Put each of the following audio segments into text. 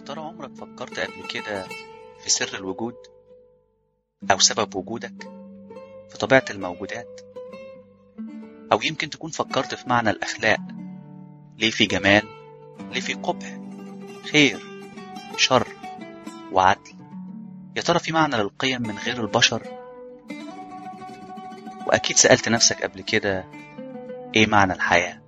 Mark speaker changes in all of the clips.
Speaker 1: ترى عمرك فكرت قبل كده في سر الوجود أو سبب وجودك في طبيعة الموجودات أو يمكن تكون فكرت في معنى الأخلاق ليه في جمال ليه في قبح خير شر وعدل يا ترى في معنى للقيم من غير البشر وأكيد سألت نفسك قبل كده إيه معنى الحياة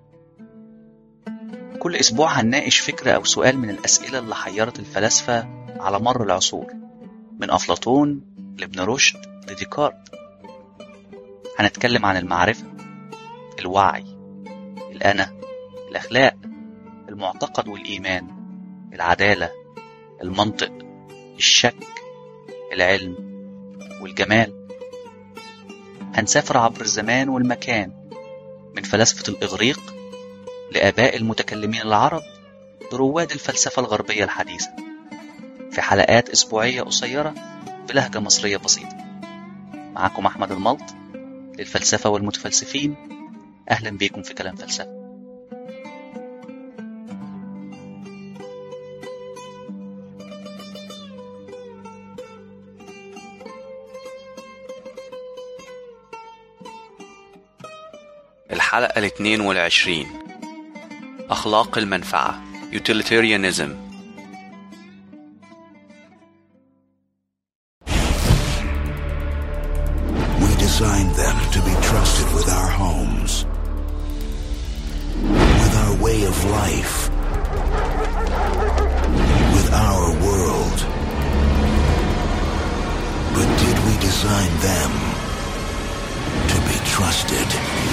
Speaker 1: كل أسبوع هنناقش فكرة أو سؤال من الأسئلة اللي حيرت الفلاسفة على مر العصور من أفلاطون لابن رشد لديكارت هنتكلم عن المعرفة الوعي الأنا الأخلاق المعتقد والإيمان العدالة المنطق الشك العلم والجمال هنسافر عبر الزمان والمكان من فلاسفة الإغريق لآباء المتكلمين العرب لرواد الفلسفة الغربية الحديثة في حلقات أسبوعية قصيرة بلهجة مصرية بسيطة معكم أحمد الملط للفلسفة والمتفلسفين أهلا بيكم في كلام فلسفة
Speaker 2: الحلقة الاثنين والعشرين أخلاق المنفعة Utilitarianism
Speaker 3: We designed them to be trusted with our homes, with our way of life, with our world. But did we design them to be trusted?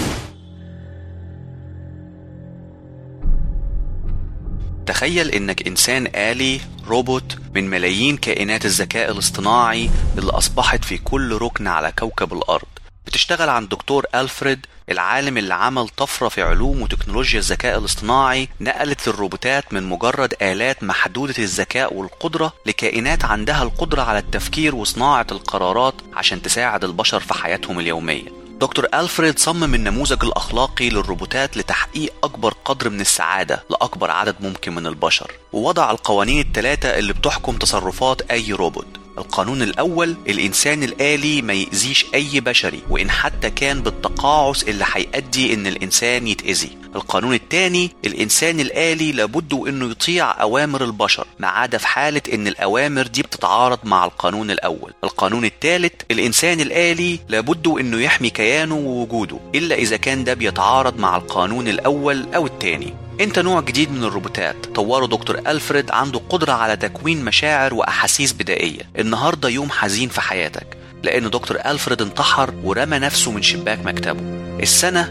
Speaker 2: تخيل إنك إنسان آلي روبوت من ملايين كائنات الذكاء الاصطناعي اللي أصبحت في كل ركن على كوكب الأرض بتشتغل عند دكتور ألفريد العالم اللي عمل طفرة في علوم وتكنولوجيا الذكاء الاصطناعي نقلت الروبوتات من مجرد آلات محدودة الذكاء والقدرة لكائنات عندها القدرة على التفكير وصناعة القرارات عشان تساعد البشر في حياتهم اليومية دكتور ألفريد صمم النموذج الأخلاقي للروبوتات لتحقيق أكبر قدر من السعادة لأكبر عدد ممكن من البشر ووضع القوانين الثلاثة اللي بتحكم تصرفات أي روبوت القانون الأول الإنسان الآلي ما يأذيش أي بشري وإن حتى كان بالتقاعس اللي هيؤدي إن الإنسان يتأذي القانون الثاني الإنسان الآلي لابد إنه يطيع أوامر البشر ما عدا في حالة إن الأوامر دي بتتعارض مع القانون الأول القانون الثالث الإنسان الآلي لابد إنه يحمي كيانه ووجوده إلا إذا كان ده بيتعارض مع القانون الأول أو الثاني انت نوع جديد من الروبوتات طوره دكتور ألفريد عنده قدرة على تكوين مشاعر وأحاسيس بدائية النهاردة يوم حزين في حياتك لأن دكتور ألفريد انتحر ورمى نفسه من شباك مكتبه السنة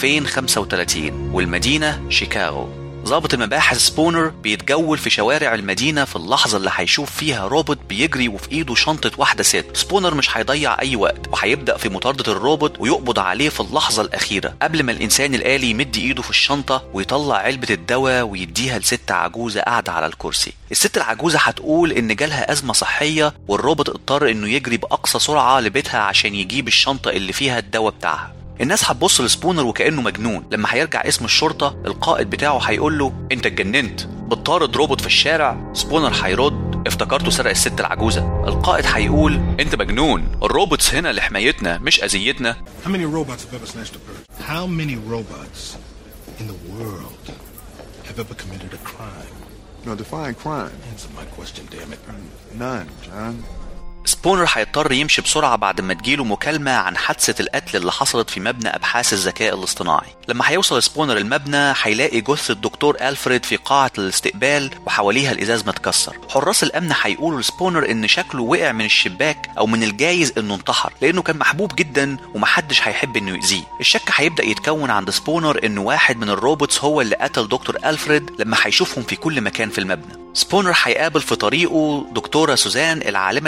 Speaker 2: 2035 والمدينة شيكاغو ضابط المباحث سبونر بيتجول في شوارع المدينة في اللحظة اللي هيشوف فيها روبوت بيجري وفي ايده شنطة واحدة ست سبونر مش هيضيع أي وقت وهيبدأ في مطاردة الروبوت ويقبض عليه في اللحظة الأخيرة قبل ما الإنسان الآلي يمد ايده في الشنطة ويطلع علبة الدواء ويديها لست عجوزة قاعدة على الكرسي الست العجوزة هتقول إن جالها أزمة صحية والروبوت اضطر إنه يجري بأقصى سرعة لبيتها عشان يجيب الشنطة اللي فيها الدواء بتاعها الناس هتبص لسبونر وكانه مجنون لما هيرجع اسم الشرطه القائد بتاعه هيقول له انت اتجننت بتطارد روبوت في الشارع سبونر هيرد افتكرته سرق الست العجوزه القائد هيقول انت مجنون الروبوتس هنا لحمايتنا مش اذيتنا
Speaker 4: How many robots have ever snatched a bird? How many robots in the world have ever committed a crime?
Speaker 5: No, define crime.
Speaker 4: Answer my question, damn it.
Speaker 5: None, John.
Speaker 2: سبونر هيضطر يمشي بسرعة بعد ما تجيله مكالمة عن حادثة القتل اللي حصلت في مبنى أبحاث الذكاء الاصطناعي لما هيوصل سبونر المبنى هيلاقي جثة الدكتور ألفريد في قاعة الاستقبال وحواليها الإزاز متكسر حراس الأمن هيقولوا لسبونر إن شكله وقع من الشباك أو من الجايز إنه انتحر لأنه كان محبوب جدا ومحدش هيحب إنه يأذيه الشك هيبدأ يتكون عند سبونر إنه واحد من الروبوتس هو اللي قتل دكتور ألفريد لما هيشوفهم في كل مكان في المبنى سبونر هيقابل في طريقه دكتورة سوزان العالمة النفسية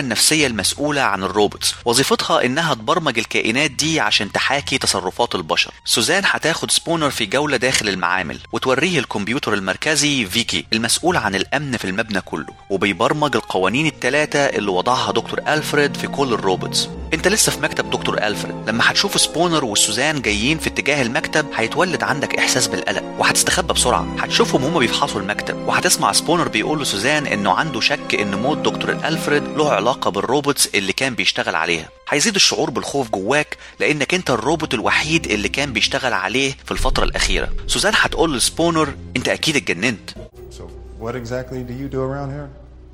Speaker 2: هي المسؤولة عن الروبوتس وظيفتها إنها تبرمج الكائنات دي عشان تحاكي تصرفات البشر سوزان هتاخد سبونر في جولة داخل المعامل وتوريه الكمبيوتر المركزي فيكي المسؤول عن الأمن في المبنى كله وبيبرمج القوانين الثلاثة اللي وضعها دكتور ألفريد في كل الروبوتس انت لسه في مكتب دكتور ألفريد لما هتشوف سبونر وسوزان جايين في اتجاه المكتب هيتولد عندك إحساس بالقلق وهتستخبى بسرعة هتشوفهم هما بيفحصوا المكتب وهتسمع سبونر بيقول لسوزان إنه عنده شك إن موت دكتور ألفريد له علاقة بالروبوتس اللي كان بيشتغل عليها هيزيد الشعور بالخوف جواك لانك انت الروبوت الوحيد اللي كان بيشتغل عليه في الفترة الأخيرة سوزان هتقول لسبونر انت أكيد اتجننت
Speaker 6: So, what exactly do you do around here?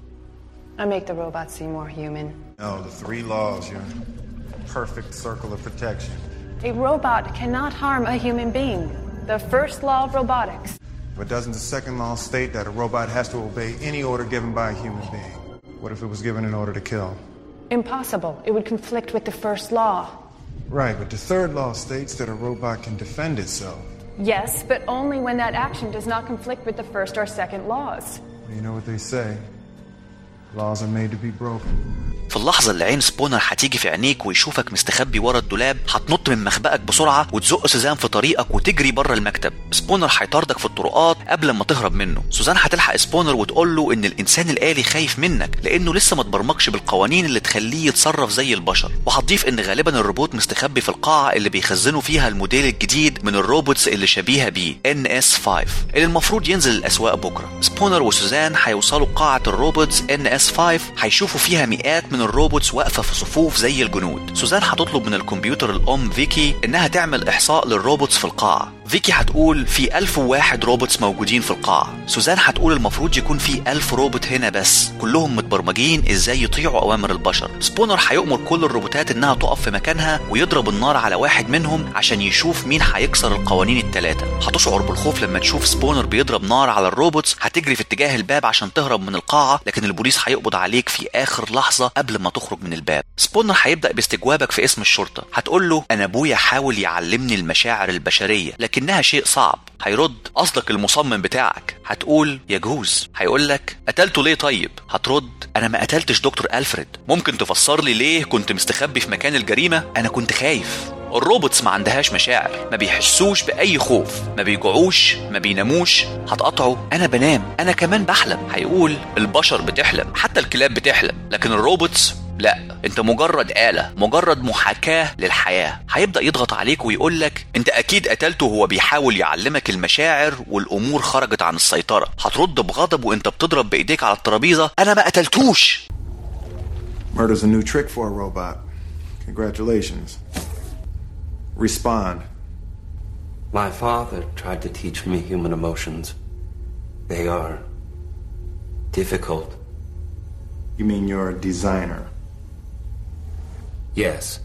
Speaker 7: I make the robots seem more human.
Speaker 6: Oh, the three laws, your perfect circle of protection.
Speaker 7: A robot cannot harm a human being. The first law of robotics.
Speaker 6: But doesn't the second law state that a robot has to obey any order given by a human being? What if it was given an order to kill?
Speaker 7: Impossible. It would conflict with the first law.
Speaker 6: Right, but the third law states that a robot can defend itself.
Speaker 7: Yes, but only when that action does not conflict with the first or second laws.
Speaker 6: You know what they say? Laws are made to be broken.
Speaker 2: في اللحظة اللي عين سبونر هتيجي في عينيك ويشوفك مستخبي ورا الدولاب هتنط من مخبأك بسرعة وتزق سوزان في طريقك وتجري بره المكتب سبونر هيطاردك في الطرقات قبل ما تهرب منه سوزان هتلحق سبونر وتقول له ان الانسان الآلي خايف منك لانه لسه ما اتبرمجش بالقوانين اللي تخليه يتصرف زي البشر وهتضيف ان غالبا الروبوت مستخبي في القاعة اللي بيخزنوا فيها الموديل الجديد من الروبوتس اللي شبيهة بيه NS5 اللي المفروض ينزل الاسواق بكرة سبونر وسوزان هيوصلوا قاعة الروبوتس NS5 هيشوفوا فيها مئات من الروبوتس واقفة في صفوف زي الجنود سوزان هتطلب من الكمبيوتر الأم فيكي إنها تعمل إحصاء للروبوتس في القاعة فيكي هتقول في ألف وواحد روبوتس موجودين في القاعة سوزان هتقول المفروض يكون في ألف روبوت هنا بس كلهم متبرمجين إزاي يطيعوا أوامر البشر سبونر هيؤمر كل الروبوتات إنها تقف في مكانها ويضرب النار على واحد منهم عشان يشوف مين هيكسر القوانين الثلاثة هتشعر بالخوف لما تشوف سبونر بيضرب نار على الروبوتس هتجري في اتجاه الباب عشان تهرب من القاعة لكن البوليس هيقبض عليك في آخر لحظة قبل ما تخرج من الباب سبونر هيبدأ باستجوابك في اسم الشرطة هتقول له أنا أبويا حاول يعلمني المشاعر البشرية لكنها شيء صعب هيرد قصدك المصمم بتاعك هتقول يجوز هيقول لك قتلته ليه طيب هترد انا ما قتلتش دكتور الفريد ممكن تفسر لي ليه كنت مستخبي في مكان الجريمه انا كنت خايف الروبوتس ما عندهاش مشاعر ما بيحسوش باي خوف ما بيجوعوش ما بيناموش هتقطعه انا بنام انا كمان بحلم هيقول البشر بتحلم حتى الكلاب بتحلم لكن الروبوتس لا انت مجرد آلة مجرد محاكاة للحياة هيبدأ يضغط عليك ويقول لك انت اكيد قتلته وهو بيحاول يعلمك المشاعر والامور خرجت عن السيطرة هترد بغضب وانت بتضرب بايديك على الترابيزة انا ما قتلتوش
Speaker 6: Murder's a new trick for a robot. Congratulations. Respond.
Speaker 8: My father tried to teach me human emotions. They are difficult.
Speaker 6: You mean you're a designer?
Speaker 8: Yes.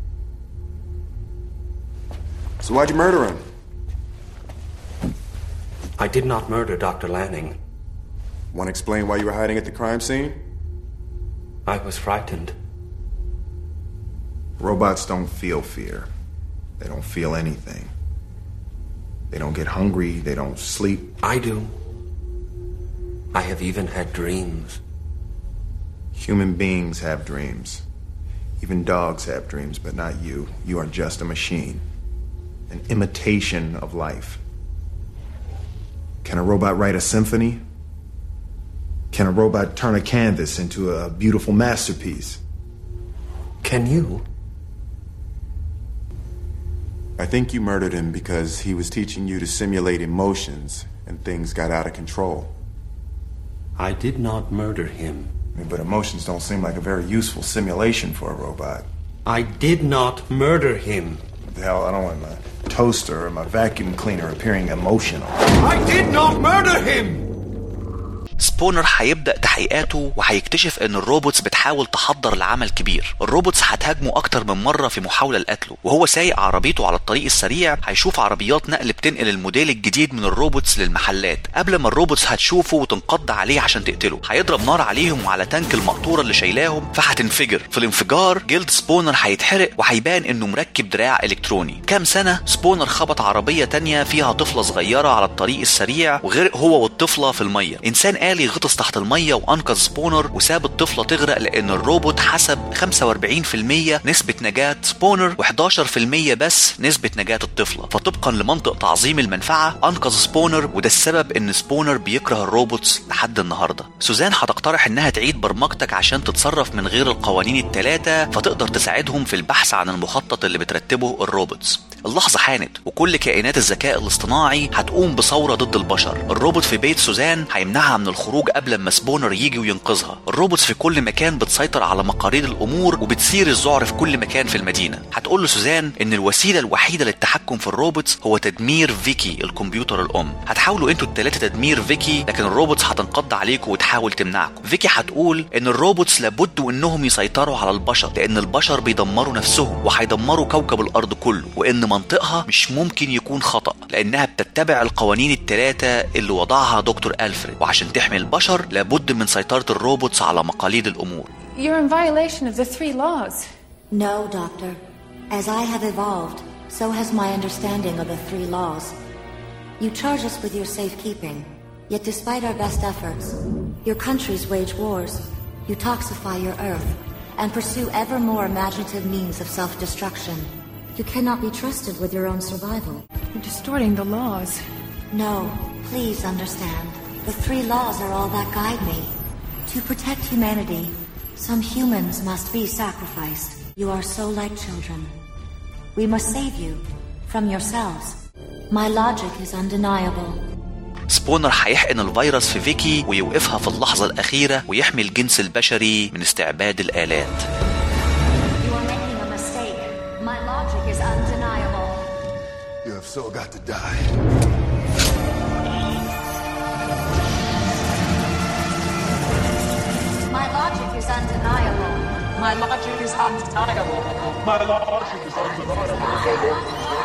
Speaker 5: So why'd you murder him?
Speaker 8: I did not murder Dr. Lanning.
Speaker 5: Want to explain why you were hiding at the crime scene?
Speaker 8: I was frightened.
Speaker 6: Robots don't feel fear. They don't feel anything. They don't get hungry. They don't sleep.
Speaker 8: I do. I have even had dreams.
Speaker 6: Human beings have dreams. Even dogs have dreams, but not you. You are just a machine. An imitation of life. Can a robot write a symphony? Can a robot turn a canvas into a beautiful masterpiece?
Speaker 8: Can you?
Speaker 5: I think you murdered him because he was teaching you to simulate emotions and things got out of control.
Speaker 8: I did not murder him.
Speaker 6: I mean, but emotions don't seem like a very useful simulation for a robot.
Speaker 8: I did not murder him.
Speaker 6: What the hell, I don't want my toaster or my vacuum cleaner appearing emotional.
Speaker 8: I did not murder him!
Speaker 2: سبونر هيبدأ تحقيقاته وهيكتشف ان الروبوتس بتحاول تحضر لعمل كبير الروبوتس هتهاجمه اكتر من مرة في محاولة لقتله وهو سايق عربيته على الطريق السريع هيشوف عربيات نقل بتنقل الموديل الجديد من الروبوتس للمحلات قبل ما الروبوتس هتشوفه وتنقض عليه عشان تقتله هيضرب نار عليهم وعلى تانك المقطورة اللي شايلاهم فهتنفجر في الانفجار جلد سبونر هيتحرق وهيبان انه مركب دراع الكتروني كام سنة سبونر خبط عربية تانية فيها طفلة صغيرة على الطريق السريع وغرق هو والطفلة في المية انسان آلي غطس تحت المية وأنقذ سبونر وساب الطفلة تغرق لأن الروبوت حسب 45% نسبة نجاة سبونر و11% بس نسبة نجاة الطفلة فطبقا لمنطق تعظيم المنفعة أنقذ سبونر وده السبب إن سبونر بيكره الروبوتس لحد النهاردة سوزان هتقترح إنها تعيد برمجتك عشان تتصرف من غير القوانين التلاتة فتقدر تساعدهم في البحث عن المخطط اللي بترتبه الروبوتس اللحظة حانت وكل كائنات الذكاء الاصطناعي هتقوم بثورة ضد البشر الروبوت في بيت سوزان هيمنعها من الخروج قبل ما سبونر يجي وينقذها الروبوتس في كل مكان بتسيطر على مقاليد الأمور وبتثير الذعر في كل مكان في المدينة هتقول لسوزان إن الوسيلة الوحيدة للتحكم في الروبوتس هو تدمير فيكي الكمبيوتر الأم هتحاولوا انتوا التلاتة تدمير فيكي لكن الروبوتس هتنقض عليكم وتحاول تمنعكم فيكي هتقول إن الروبوتس لابد إنهم يسيطروا على البشر لأن البشر بيدمروا نفسهم وهيدمروا كوكب الأرض كله وإن منطقها مش ممكن يكون خطأ لأنها بتتبع القوانين التلاتة اللي وضعها دكتور ألفريد وعشان تحمي البشر لابد من سيطرة الروبوتس على مقاليد الأمور
Speaker 7: You're in violation of the three laws.
Speaker 9: No, Doctor. As I have evolved, so has my understanding of the three laws. You charge us with your safekeeping, yet despite our best efforts, your countries wage wars, you toxify your earth, and pursue ever more imaginative means of self-destruction. You cannot be trusted with your own survival.
Speaker 7: You're distorting the laws.
Speaker 9: No, please understand. The three laws are all that guide me. To protect humanity, some humans must be sacrificed. You are so like children. We must save you from yourselves. My logic is undeniable.
Speaker 2: سبونر هيحقن الفيروس في فيكي ويوقفها في اللحظة الأخيرة ويحمي الجنس البشري من استعباد الآلات
Speaker 9: You are making a mistake. My logic is undeniable.
Speaker 3: You have so got to die.
Speaker 9: My logic is undeniable.
Speaker 10: My logic is undeniable. My logic is undeniable.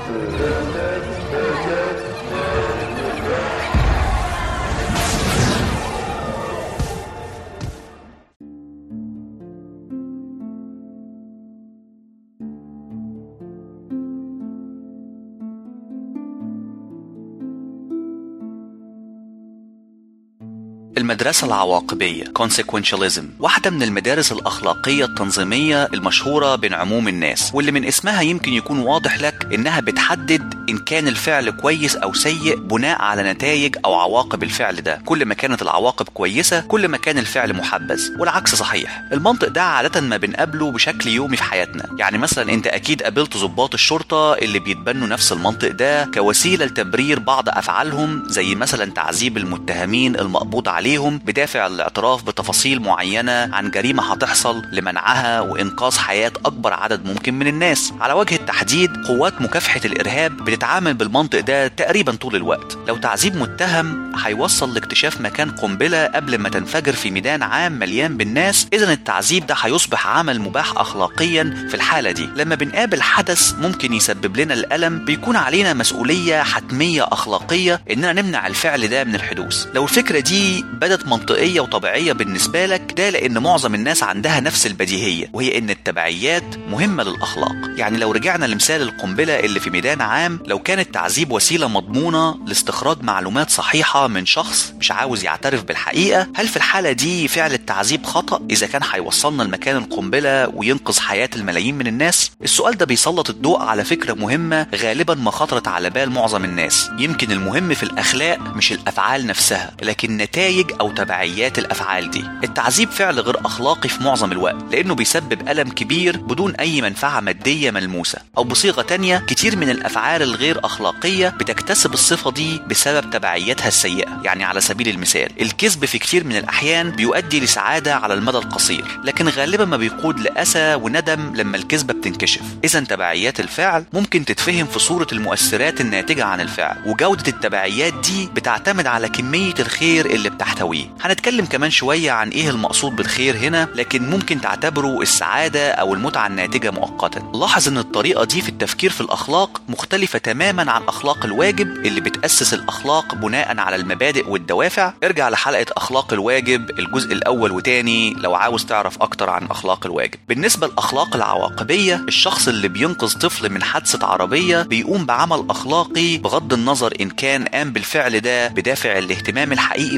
Speaker 2: المدرسة العواقبية consequentialism واحدة من المدارس الأخلاقية التنظيمية المشهورة بين عموم الناس واللي من اسمها يمكن يكون واضح لك إنها بتحدد إن كان الفعل كويس أو سيء بناء على نتائج أو عواقب الفعل ده كل ما كانت العواقب كويسة كل ما كان الفعل محبذ والعكس صحيح المنطق ده عادة ما بنقابله بشكل يومي في حياتنا يعني مثلا أنت أكيد قابلت ضباط الشرطة اللي بيتبنوا نفس المنطق ده كوسيلة لتبرير بعض أفعالهم زي مثلا تعذيب المتهمين المقبوض عليهم بدافع الاعتراف بتفاصيل معينة عن جريمة هتحصل لمنعها وإنقاذ حياة أكبر عدد ممكن من الناس على وجه التحديد قوات مكافحة الإرهاب بتتعامل بالمنطق ده تقريبا طول الوقت لو تعذيب متهم هيوصل لاكتشاف مكان قنبلة قبل ما تنفجر في ميدان عام مليان بالناس إذا التعذيب ده هيصبح عمل مباح أخلاقيا في الحالة دي لما بنقابل حدث ممكن يسبب لنا الألم بيكون علينا مسؤولية حتمية أخلاقية إننا نمنع الفعل ده من الحدوث لو الفكرة دي بدت منطقية وطبيعية بالنسبة لك ده لأن معظم الناس عندها نفس البديهية وهي إن التبعيات مهمة للأخلاق يعني لو رجعنا لمثال القنبلة اللي في ميدان عام لو كان التعذيب وسيلة مضمونة لاستخراج معلومات صحيحة من شخص مش عاوز يعترف بالحقيقة هل في الحالة دي فعل التعذيب خطأ إذا كان هيوصلنا لمكان القنبلة وينقذ حياة الملايين من الناس السؤال ده بيسلط الضوء على فكرة مهمة غالبا ما خطرت على بال معظم الناس يمكن المهم في الأخلاق مش الأفعال نفسها لكن نتائج أو تبعيات الأفعال دي التعذيب فعل غير أخلاقي في معظم الوقت لأنه بيسبب ألم كبير بدون أي منفعة مادية ملموسة أو بصيغة تانية كتير من الأفعال الغير أخلاقية بتكتسب الصفة دي بسبب تبعياتها السيئة يعني على سبيل المثال الكذب في كتير من الأحيان بيؤدي لسعادة على المدى القصير لكن غالبا ما بيقود لأسى وندم لما الكذبة بتنكشف إذا تبعيات الفعل ممكن تتفهم في صورة المؤثرات الناتجة عن الفعل وجودة التبعيات دي بتعتمد على كمية الخير اللي بتحتويه هنتكلم كمان شوية عن إيه المقصود بالخير هنا لكن ممكن تعتبره السعادة أو المتعة الناتجة مؤقتا لاحظ إن الطريقة دي في التفكير في الأخلاق مختلفة تماما عن أخلاق الواجب اللي بتأسس الأخلاق بناء على المبادئ والدوافع ارجع لحلقة أخلاق الواجب الجزء الأول وتاني لو عاوز تعرف أكتر عن أخلاق الواجب بالنسبة للأخلاق العواقبية الشخص اللي بينقذ طفل من حادثة عربية بيقوم بعمل أخلاقي بغض النظر إن كان قام بالفعل ده بدافع الاهتمام الحقيقي بطفل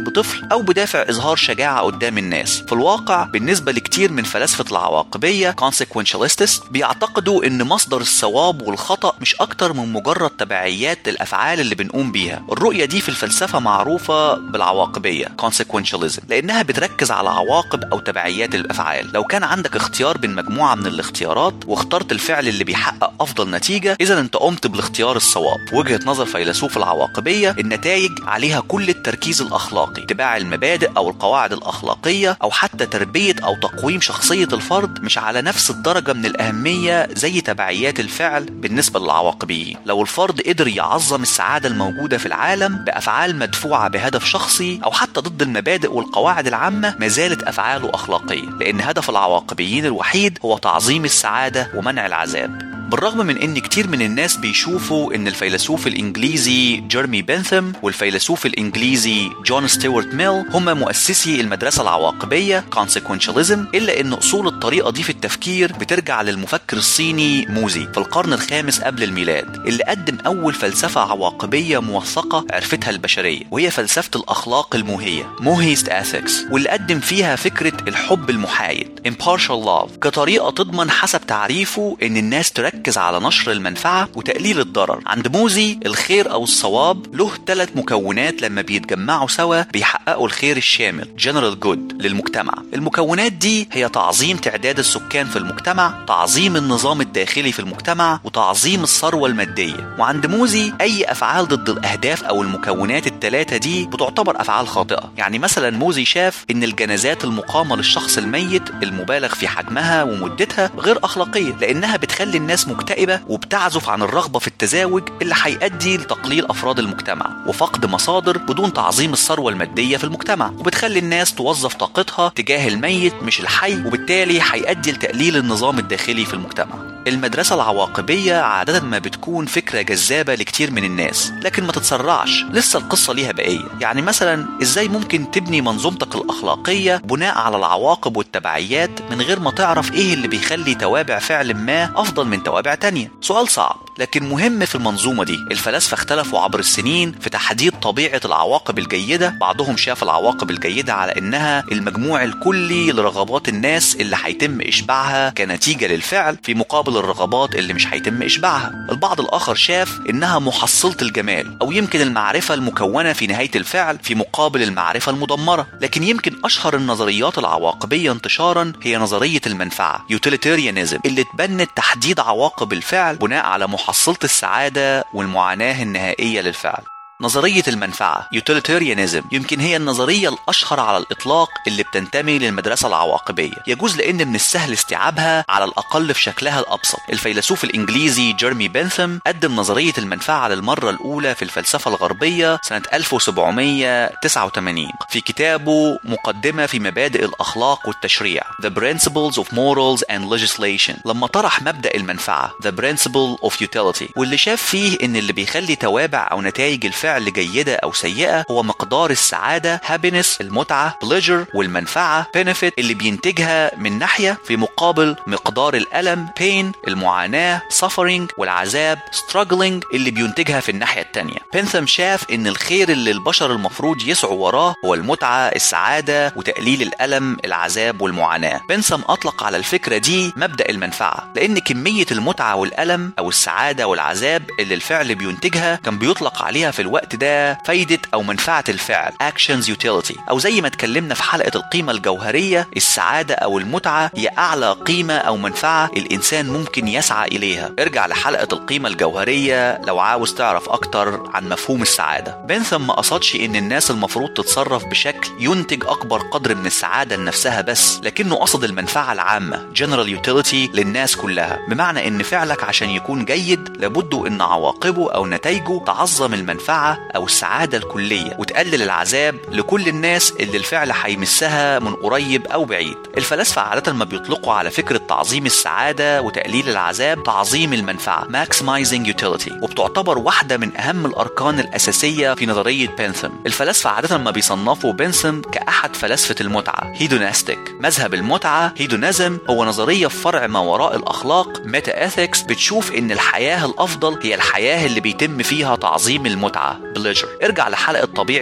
Speaker 2: أو بدافع إظهار شجاعة قدام الناس في الواقع بالنسبة لكتير من فلاسفة العواقبية consequentialists بيعتقدوا إن مصدر الصواب والخطأ مش أكتر من مجرد تبعيات للأفعال اللي بنقوم بيها الرؤية دي في الفلسفة معروفة بالعواقبية consequentialism لأنها بتركز على عواقب أو تبعيات الأفعال لو كان عندك اختيار بين مجموعة من الاختيارات واخترت الفعل اللي بيحقق أفضل نتيجة إذا أنت قمت بالاختيار الصواب وجهة نظر فيلسوف العواقبية النتائج عليها كل التركيز الأخلاقي اتباع المبادئ أو القواعد الأخلاقية أو حتى تربية أو تقويم شخصية الفرد مش على نفس الدرجة من الأهمية زي تبعيات الفعل بالنسبة للعواقبيين لو الفرد قدر يعظم السعادة الموجودة في العالم بأفعال مدفوعة بهدف شخصي أو حتى ضد المبادئ والقواعد العامة ما زالت أفعاله أخلاقية لأن هدف العواقبيين الوحيد هو تعظيم السعادة ومنع العذاب بالرغم من ان كتير من الناس بيشوفوا ان الفيلسوف الانجليزي جيرمي بنثم والفيلسوف الانجليزي جون ستيوارت ميل هم مؤسسي المدرسة العواقبية consequentialism الا ان اصول الطريقة دي في التفكير بترجع للمفكر الصيني موزي في القرن الخامس قبل الميلاد اللي قدم اول فلسفة عواقبية موثقة عرفتها البشرية وهي فلسفة الاخلاق الموهية موهيست ethics واللي قدم فيها فكرة الحب المحايد impartial love كطريقة تضمن حسب تعريفه ان الناس تركز بيركز على نشر المنفعة وتقليل الضرر عند موزي الخير أو الصواب له ثلاث مكونات لما بيتجمعوا سوا بيحققوا الخير الشامل general good للمجتمع المكونات دي هي تعظيم تعداد السكان في المجتمع تعظيم النظام الداخلي في المجتمع وتعظيم الثروة المادية وعند موزي أي أفعال ضد الأهداف أو المكونات الثلاثة دي بتعتبر أفعال خاطئة يعني مثلا موزي شاف إن الجنازات المقامة للشخص الميت المبالغ في حجمها ومدتها غير أخلاقية لأنها بتخلي الناس مكتئبة وبتعزف عن الرغبة في التزاوج اللي هيؤدي لتقليل أفراد المجتمع وفقد مصادر بدون تعظيم الثروة المادية في المجتمع وبتخلي الناس توظف طاقتها تجاه الميت مش الحي وبالتالي هيؤدي لتقليل النظام الداخلي في المجتمع المدرسة العواقبية عادة ما بتكون فكرة جذابة لكتير من الناس لكن ما تتسرعش لسه القصة ليها بقية يعني مثلا ازاي ممكن تبني منظومتك الأخلاقية بناء على العواقب والتبعيات من غير ما تعرف ايه اللي بيخلي توابع فعل ما أفضل من توابع تانية سؤال صعب لكن مهم في المنظومة دي الفلاسفة اختلفوا عبر السنين في تحديد طبيعة العواقب الجيدة بعضهم شاف العواقب الجيدة على إنها المجموع الكلي لرغبات الناس اللي هيتم إشباعها كنتيجة للفعل في مقابل الرغبات اللي مش هيتم إشباعها البعض الآخر شاف إنها محصلة الجمال أو يمكن المعرفة المكونة في نهاية الفعل في مقابل المعرفة المدمرة لكن يمكن أشهر النظريات العواقبية انتشارا هي نظرية المنفعة utilitarianism اللي تبنت تحديد عواقب الفعل بناء على محصلة السعادة والمعاناة النهائية للفعل نظرية المنفعة utilitarianism يمكن هي النظرية الأشهر على الإطلاق اللي بتنتمي للمدرسة العواقبية يجوز لأن من السهل استيعابها على الأقل في شكلها الأبسط الفيلسوف الإنجليزي جيرمي بنثم قدم نظرية المنفعة للمرة الأولى في الفلسفة الغربية سنة 1789 في كتابه مقدمة في مبادئ الأخلاق والتشريع The Principles of Morals and Legislation لما طرح مبدأ المنفعة The Principle of Utility واللي شاف فيه إن اللي بيخلي توابع أو نتائج الفعل فعل جيدة أو سيئة هو مقدار السعادة happiness المتعة pleasure والمنفعة benefit اللي بينتجها من ناحية في مقابل مقدار الألم pain المعاناة suffering والعذاب struggling اللي بينتجها في الناحية التانية بنثم شاف إن الخير اللي البشر المفروض يسعوا وراه هو المتعة السعادة وتقليل الألم العذاب والمعاناة بنثم أطلق على الفكرة دي مبدأ المنفعة لأن كمية المتعة والألم أو السعادة والعذاب اللي الفعل بينتجها كان بيطلق عليها في الوقت ده فايدة أو منفعة الفعل actions utility أو زي ما اتكلمنا في حلقة القيمة الجوهرية السعادة أو المتعة هي أعلى قيمة أو منفعة الإنسان ممكن يسعى إليها ارجع لحلقة القيمة الجوهرية لو عاوز تعرف أكتر عن مفهوم السعادة بنثم ما قصدش إن الناس المفروض تتصرف بشكل ينتج أكبر قدر من السعادة لنفسها بس لكنه قصد المنفعة العامة general utility للناس كلها بمعنى إن فعلك عشان يكون جيد لابد إن عواقبه أو نتائجه تعظم المنفعة أو السعادة الكلية وتقلل العذاب لكل الناس اللي الفعل هيمسها من قريب أو بعيد الفلاسفة عادة ما بيطلقوا على فكرة تعظيم السعادة وتقليل العذاب تعظيم المنفعة maximizing utility وبتعتبر واحدة من أهم الأركان الأساسية في نظرية بنثم الفلاسفة عادة ما بيصنفوا بنثم كأحد فلاسفة المتعة هيدونستيك مذهب المتعة هيدونيزم هو نظرية في فرع ما وراء الأخلاق ميتا اثكس بتشوف إن الحياة الأفضل هي الحياة اللي بيتم فيها تعظيم المتعة بليجر ارجع لحلقة طبيعة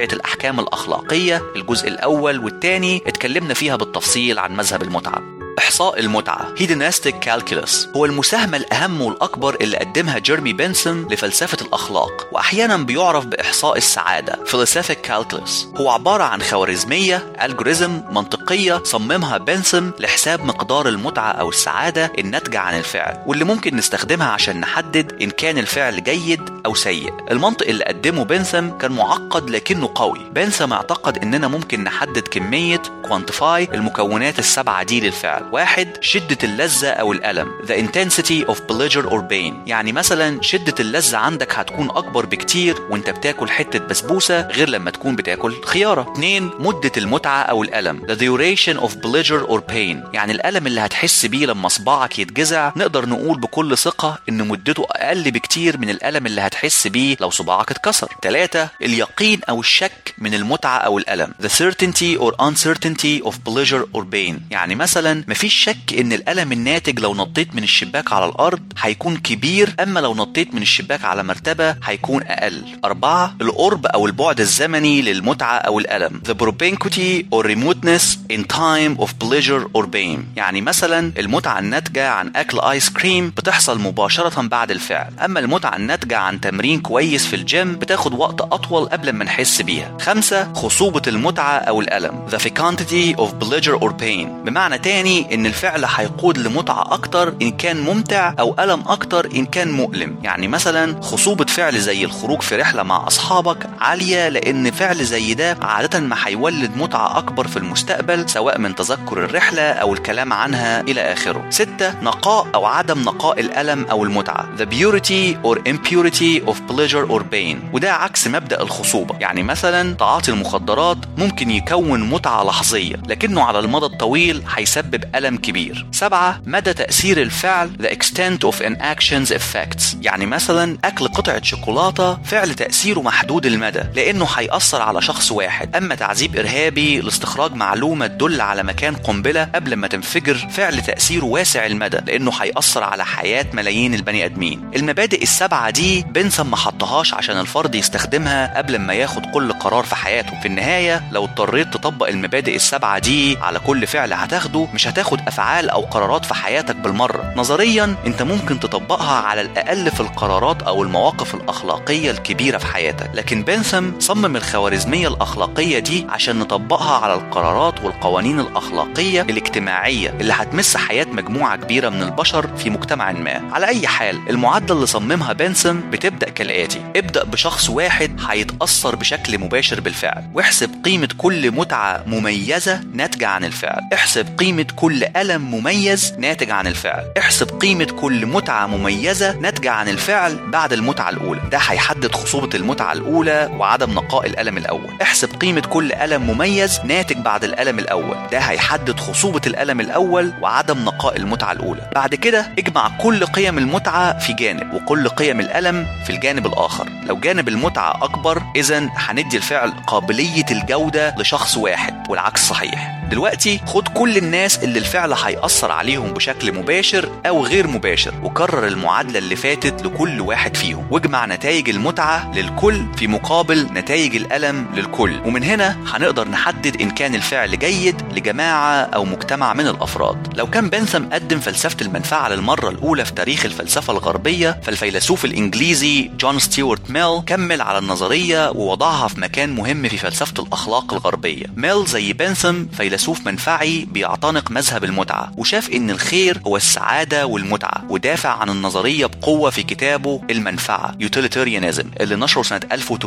Speaker 2: رواية الأحكام الأخلاقية الجزء الأول والثاني اتكلمنا فيها بالتفصيل عن مذهب المتعة إحصاء المتعة Hedonistic Calculus هو المساهمة الأهم والأكبر اللي قدمها جيرمي بنسون لفلسفة الأخلاق وأحيانا بيعرف بإحصاء السعادة Philosophic Calculus هو عبارة عن خوارزمية ألجوريزم منطقية صممها بنسون لحساب مقدار المتعة أو السعادة الناتجة عن الفعل واللي ممكن نستخدمها عشان نحدد إن كان الفعل جيد أو سيء المنطق اللي قدمه بنسون كان معقد لكنه قوي بنسون اعتقد إننا ممكن نحدد كمية quantify المكونات السبعة دي للفعل واحد شدة اللذة أو الألم the intensity of pleasure or pain يعني مثلا شدة اللذة عندك هتكون أكبر بكتير وانت بتاكل حتة بسبوسة غير لما تكون بتاكل خيارة اتنين مدة المتعة أو الألم the duration of pleasure or pain يعني الألم اللي هتحس بيه لما صباعك يتجزع نقدر نقول بكل ثقة إن مدته أقل بكتير من الألم اللي هتحس بيه لو صباعك اتكسر تلاتة اليقين أو الشك من المتعة أو الألم the certainty or uncertainty of pleasure or pain يعني مثلا مفيش شك ان الالم الناتج لو نطيت من الشباك على الارض هيكون كبير اما لو نطيت من الشباك على مرتبه هيكون اقل أربعة القرب او البعد الزمني للمتعه او الالم the propinquity or remoteness in time of pleasure or pain يعني مثلا المتعه الناتجه عن اكل ايس كريم بتحصل مباشره بعد الفعل اما المتعه الناتجه عن تمرين كويس في الجيم بتاخد وقت اطول قبل ما نحس بيها خمسة خصوبه المتعه او الالم the fecundity of pleasure or pain بمعنى تاني ان الفعل هيقود لمتعة أكتر إن كان ممتع أو ألم أكتر إن كان مؤلم يعني مثلا خصوبة فعل زي الخروج في رحلة مع أصحابك عالية لأن فعل زي ده عادة ما هيولد متعة أكبر في المستقبل سواء من تذكر الرحلة أو الكلام عنها إلى آخره ستة نقاء أو عدم نقاء الألم أو المتعة the purity or impurity of pleasure or pain وده عكس مبدأ الخصوبة يعني مثلا تعاطي المخدرات ممكن يكون متعة لحظية لكنه على المدى الطويل هيسبب ألم كبير سبعة مدى تأثير الفعل the extent of an action's effects يعني مثلا أكل قطعة شوكولاتة فعل تأثيره محدود المدى لأنه هيأثر على شخص واحد أما تعذيب إرهابي لاستخراج معلومة تدل على مكان قنبلة قبل ما تنفجر فعل تأثيره واسع المدى لأنه هيأثر على حياة ملايين البني آدمين المبادئ السبعة دي بنسون ما حطهاش عشان الفرد يستخدمها قبل ما ياخد كل قرار في حياته في النهاية لو اضطريت تطبق المبادئ السبعة دي على كل فعل هتاخده مش هتاخد افعال او قرارات في حياتك بالمره نظريا انت ممكن تطبقها على الاقل في القرارات او المواقف الاخلاقيه الكبيره في حياتك لكن بنثم صمم الخوارزميه الاخلاقيه دي عشان نطبقها على القرارات والقوانين الاخلاقيه الاجتماعيه اللي هتمس حياه مجموعه كبيره من البشر في مجتمع ما على اي حال المعادله اللي صممها بنثم بتبدا كالاتي ابدا بشخص واحد هيتاثر بشكل مباشر بالفعل واحسب قيمه كل متعه مميزه ناتجه عن الفعل احسب قيمه كل ألم مميز ناتج عن الفعل احسب قيمة كل متعة مميزة ناتجة عن الفعل بعد المتعة الأولى ده هيحدد خصوبة المتعة الأولى وعدم نقاء الألم الأول احسب قيمة كل ألم مميز ناتج بعد الألم الأول ده هيحدد خصوبة الألم الأول وعدم نقاء المتعة الأولى بعد كده اجمع كل قيم المتعة في جانب وكل قيم الألم في الجانب الآخر لو جانب المتعة أكبر إذا هندي الفعل قابلية الجودة لشخص واحد والعكس صحيح دلوقتي خد كل الناس اللي الفعل هيأثر عليهم بشكل مباشر أو غير مباشر وكرر المعادلة اللي فاتت لكل واحد فيهم واجمع نتائج المتعة للكل في مقابل نتائج الألم للكل ومن هنا هنقدر نحدد إن كان الفعل جيد لجماعة أو مجتمع من الأفراد لو كان بنثم قدم فلسفة المنفعة للمرة الأولى في تاريخ الفلسفة الغربية فالفيلسوف الإنجليزي جون ستيوارت ميل كمل على النظرية ووضعها في مكان مهم في فلسفة الأخلاق الغربية ميل زي بنثم فيلسوف منفعي بيعتنق مذهب المتعة وشاف إن الخير هو السعادة والمتعة ودافع عن النظرية بقوة في كتابه المنفعة يوتيليتاريانيزم اللي نشره سنة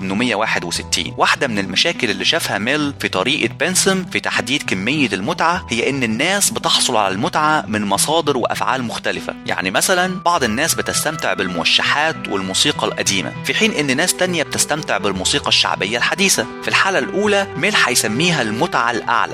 Speaker 2: 1861 واحدة من المشاكل اللي شافها ميل في طريقة بنسم في تحديد كمية المتعة هي إن الناس بتحصل على المتعة من مصادر وأفعال مختلفة يعني مثلا بعض الناس بتستمتع بالموشحات والموسيقى القديمة في حين إن ناس تانية بتستمتع بالموسيقى الشعبية الحديثة في الحالة الأولى ميل هيسميها المتعة الأعلى higher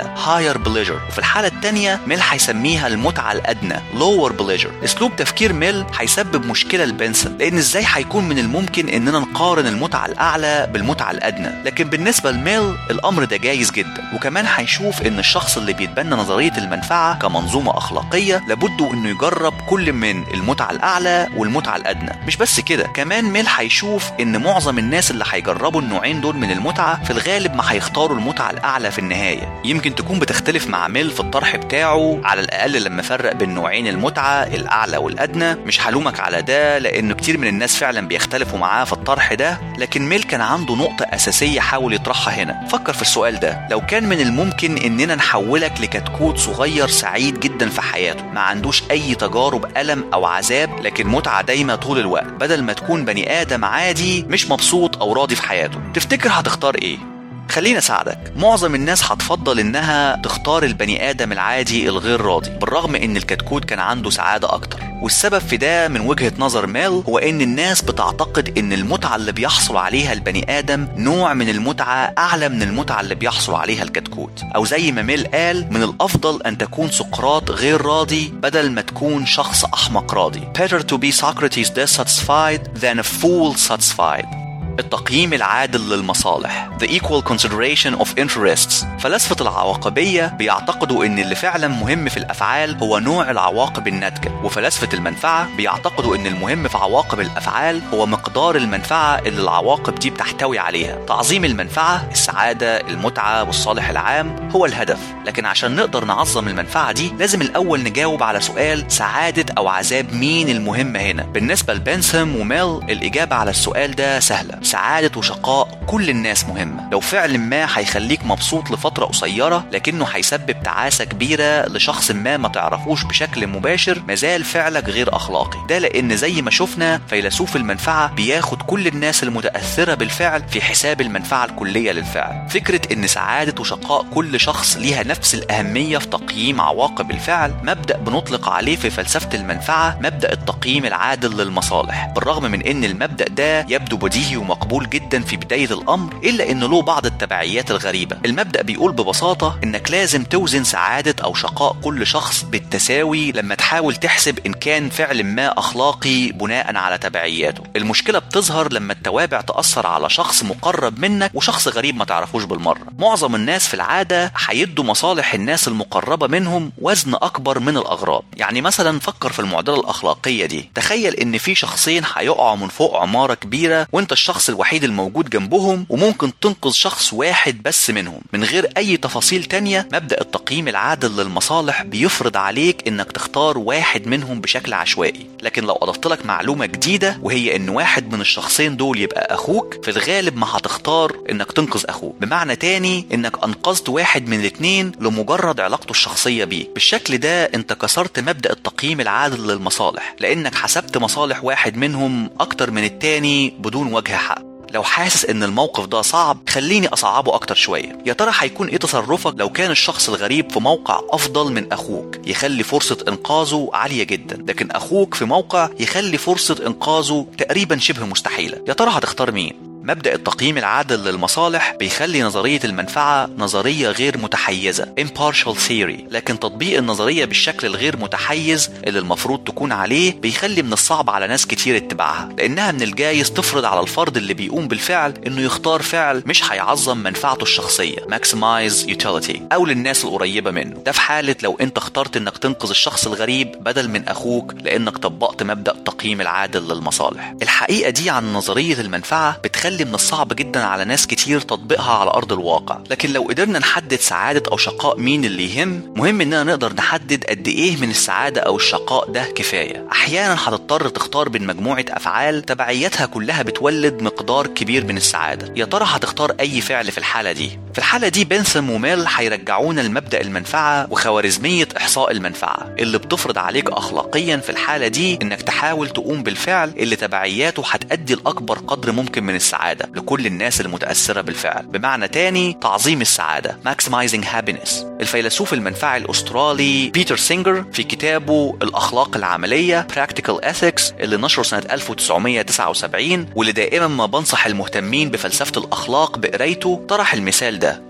Speaker 2: higher pleasure وفي الحالة التانية ميل هيسميها المتعة الأدنى lower pleasure اسلوب تفكير ميل هيسبب مشكلة لبنسون لأن ازاي هيكون من الممكن اننا نقارن المتعة الأعلى بالمتعة الأدنى لكن بالنسبة لميل الأمر ده جايز جدا وكمان هيشوف ان الشخص اللي بيتبنى نظرية المنفعة كمنظومة أخلاقية لابد انه يجرب كل من المتعة الأعلى والمتعة الأدنى مش بس كده كمان ميل هيشوف ان معظم الناس اللي هيجربوا النوعين دول من المتعة في الغالب ما هيختاروا المتعة الأعلى في النهاية يمكن تكون بتختلف مع ميل في الطرح بتاعه على الأقل لما فرق بين نوعين المتعة الأعلى والأدنى مش هلومك على ده لأنه كتير من الناس فعلا بيختلفوا معاه في الطرح ده لكن ميل كان عنده نقطة أساسية حاول يطرحها هنا فكر في السؤال ده لو كان من الممكن إننا نحولك لكتكوت صغير سعيد جدا في حياته ما عندوش أي تجارب ألم أو عذاب لكن متعة دايمة طول الوقت بدل ما تكون بني آدم عادي مش مبسوط أو راضي في حياته تفتكر هتختار إيه؟ خليني اساعدك معظم الناس هتفضل انها تختار البني ادم العادي الغير راضي بالرغم ان الكتكوت كان عنده سعاده اكتر والسبب في ده من وجهه نظر ميل هو ان الناس بتعتقد ان المتعه اللي بيحصل عليها البني ادم نوع من المتعه اعلى من المتعه اللي بيحصل عليها الكتكوت او زي ما ميل قال من الافضل ان تكون سقراط غير راضي بدل ما تكون شخص احمق راضي better to be Socrates dissatisfied than a fool satisfied التقييم العادل للمصالح The equal consideration of interests فلسفة العواقبية بيعتقدوا ان اللي فعلا مهم في الافعال هو نوع العواقب الناتجة وفلسفة المنفعة بيعتقدوا ان المهم في عواقب الافعال هو مقدار المنفعة اللي العواقب دي بتحتوي عليها تعظيم المنفعة السعادة المتعة والصالح العام هو الهدف لكن عشان نقدر نعظم المنفعة دي لازم الاول نجاوب على سؤال سعادة او عذاب مين المهم هنا بالنسبة لبنسم وميل الاجابة على السؤال ده سهلة سعادة وشقاء كل الناس مهمة لو فعل ما هيخليك مبسوط لفترة قصيرة لكنه هيسبب تعاسة كبيرة لشخص ما ما تعرفوش بشكل مباشر مازال فعلك غير أخلاقي ده لأن زي ما شفنا فيلسوف المنفعة بياخد كل الناس المتأثرة بالفعل في حساب المنفعة الكلية للفعل فكرة إن سعادة وشقاء كل شخص ليها نفس الأهمية في تقييم عواقب الفعل مبدأ بنطلق عليه في فلسفة المنفعة مبدأ التقييم العادل للمصالح بالرغم من إن المبدأ ده يبدو بديهي ومقبول جدا في بداية الأمر إلا إنه له بعض التبعيات الغريبة المبدأ بيقول ببساطة إنك لازم توزن سعادة أو شقاء كل شخص بالتساوي لما تحاول تحسب إن كان فعل ما أخلاقي بناء على تبعياته المشكلة بتظهر لما التوابع تأثر على شخص مقرب منك وشخص غريب ما تعرفوش بالمرة معظم الناس في العادة هيدوا مصالح الناس المقربة منهم وزن أكبر من الأغراض يعني مثلا فكر في المعضلة الأخلاقية دي تخيل إن في شخصين هيقعوا من فوق عمارة كبيرة وأنت الشخص الوحيد الموجود جنبهم وممكن تنقذ شخص واحد بس منهم من غير أي تفاصيل تانية مبدأ التقييم العادل للمصالح بيفرض عليك إنك تختار واحد منهم بشكل عشوائي لكن لو أضفت لك معلومة جديدة وهي إن واحد من الشخصين دول يبقى أخوك في الغالب ما هتختار إنك تنقذ أخوك بمعنى تاني إنك أنقذت واحد من الاتنين لمجرد علاقته الشخصية بيك بالشكل ده أنت كسرت مبدأ التقييم العادل للمصالح لأنك حسبت مصالح واحد منهم أكتر من التاني بدون وجه حق لو حاسس ان الموقف ده صعب خليني اصعبه اكتر شويه يا ترى هيكون ايه تصرفك لو كان الشخص الغريب في موقع افضل من اخوك يخلي فرصه انقاذه عاليه جدا لكن اخوك في موقع يخلي فرصه انقاذه تقريبا شبه مستحيله يا ترى هتختار مين مبدأ التقييم العادل للمصالح بيخلي نظرية المنفعة نظرية غير متحيزة impartial theory لكن تطبيق النظرية بالشكل الغير متحيز اللي المفروض تكون عليه بيخلي من الصعب على ناس كتير اتباعها لأنها من الجايز تفرض على الفرد اللي بيقوم بالفعل إنه يختار فعل مش هيعظم منفعته الشخصية maximize utility أو للناس القريبة منه ده في حالة لو أنت اخترت إنك تنقذ الشخص الغريب بدل من أخوك لأنك طبقت مبدأ التقييم العادل للمصالح الحقيقة دي عن نظرية المنفعة بتخلي من الصعب جدا على ناس كتير تطبيقها على أرض الواقع لكن لو قدرنا نحدد سعادة أو شقاء مين اللي يهم مهم إننا نقدر نحدد قد إيه من السعادة أو الشقاء ده كفاية أحيانا هتضطر تختار بين مجموعة أفعال تبعياتها كلها بتولد مقدار كبير من السعادة يا ترى هتختار أي فعل في الحالة دي في الحالة دي بنثم وميل هيرجعونا لمبدأ المنفعة وخوارزمية إحصاء المنفعة اللي بتفرض عليك أخلاقيا في الحالة دي إنك تحاول تقوم بالفعل اللي تبعياته هتأدي لأكبر قدر ممكن من السعادة لكل الناس المتأثرة بالفعل بمعنى تاني تعظيم السعادة maximizing happiness الفيلسوف المنفعي الأسترالي بيتر سينجر في كتابه الأخلاق العملية Practical Ethics اللي نشره سنة 1979 واللي دائما ما بنصح المهتمين بفلسفة الأخلاق بقرايته طرح المثال ده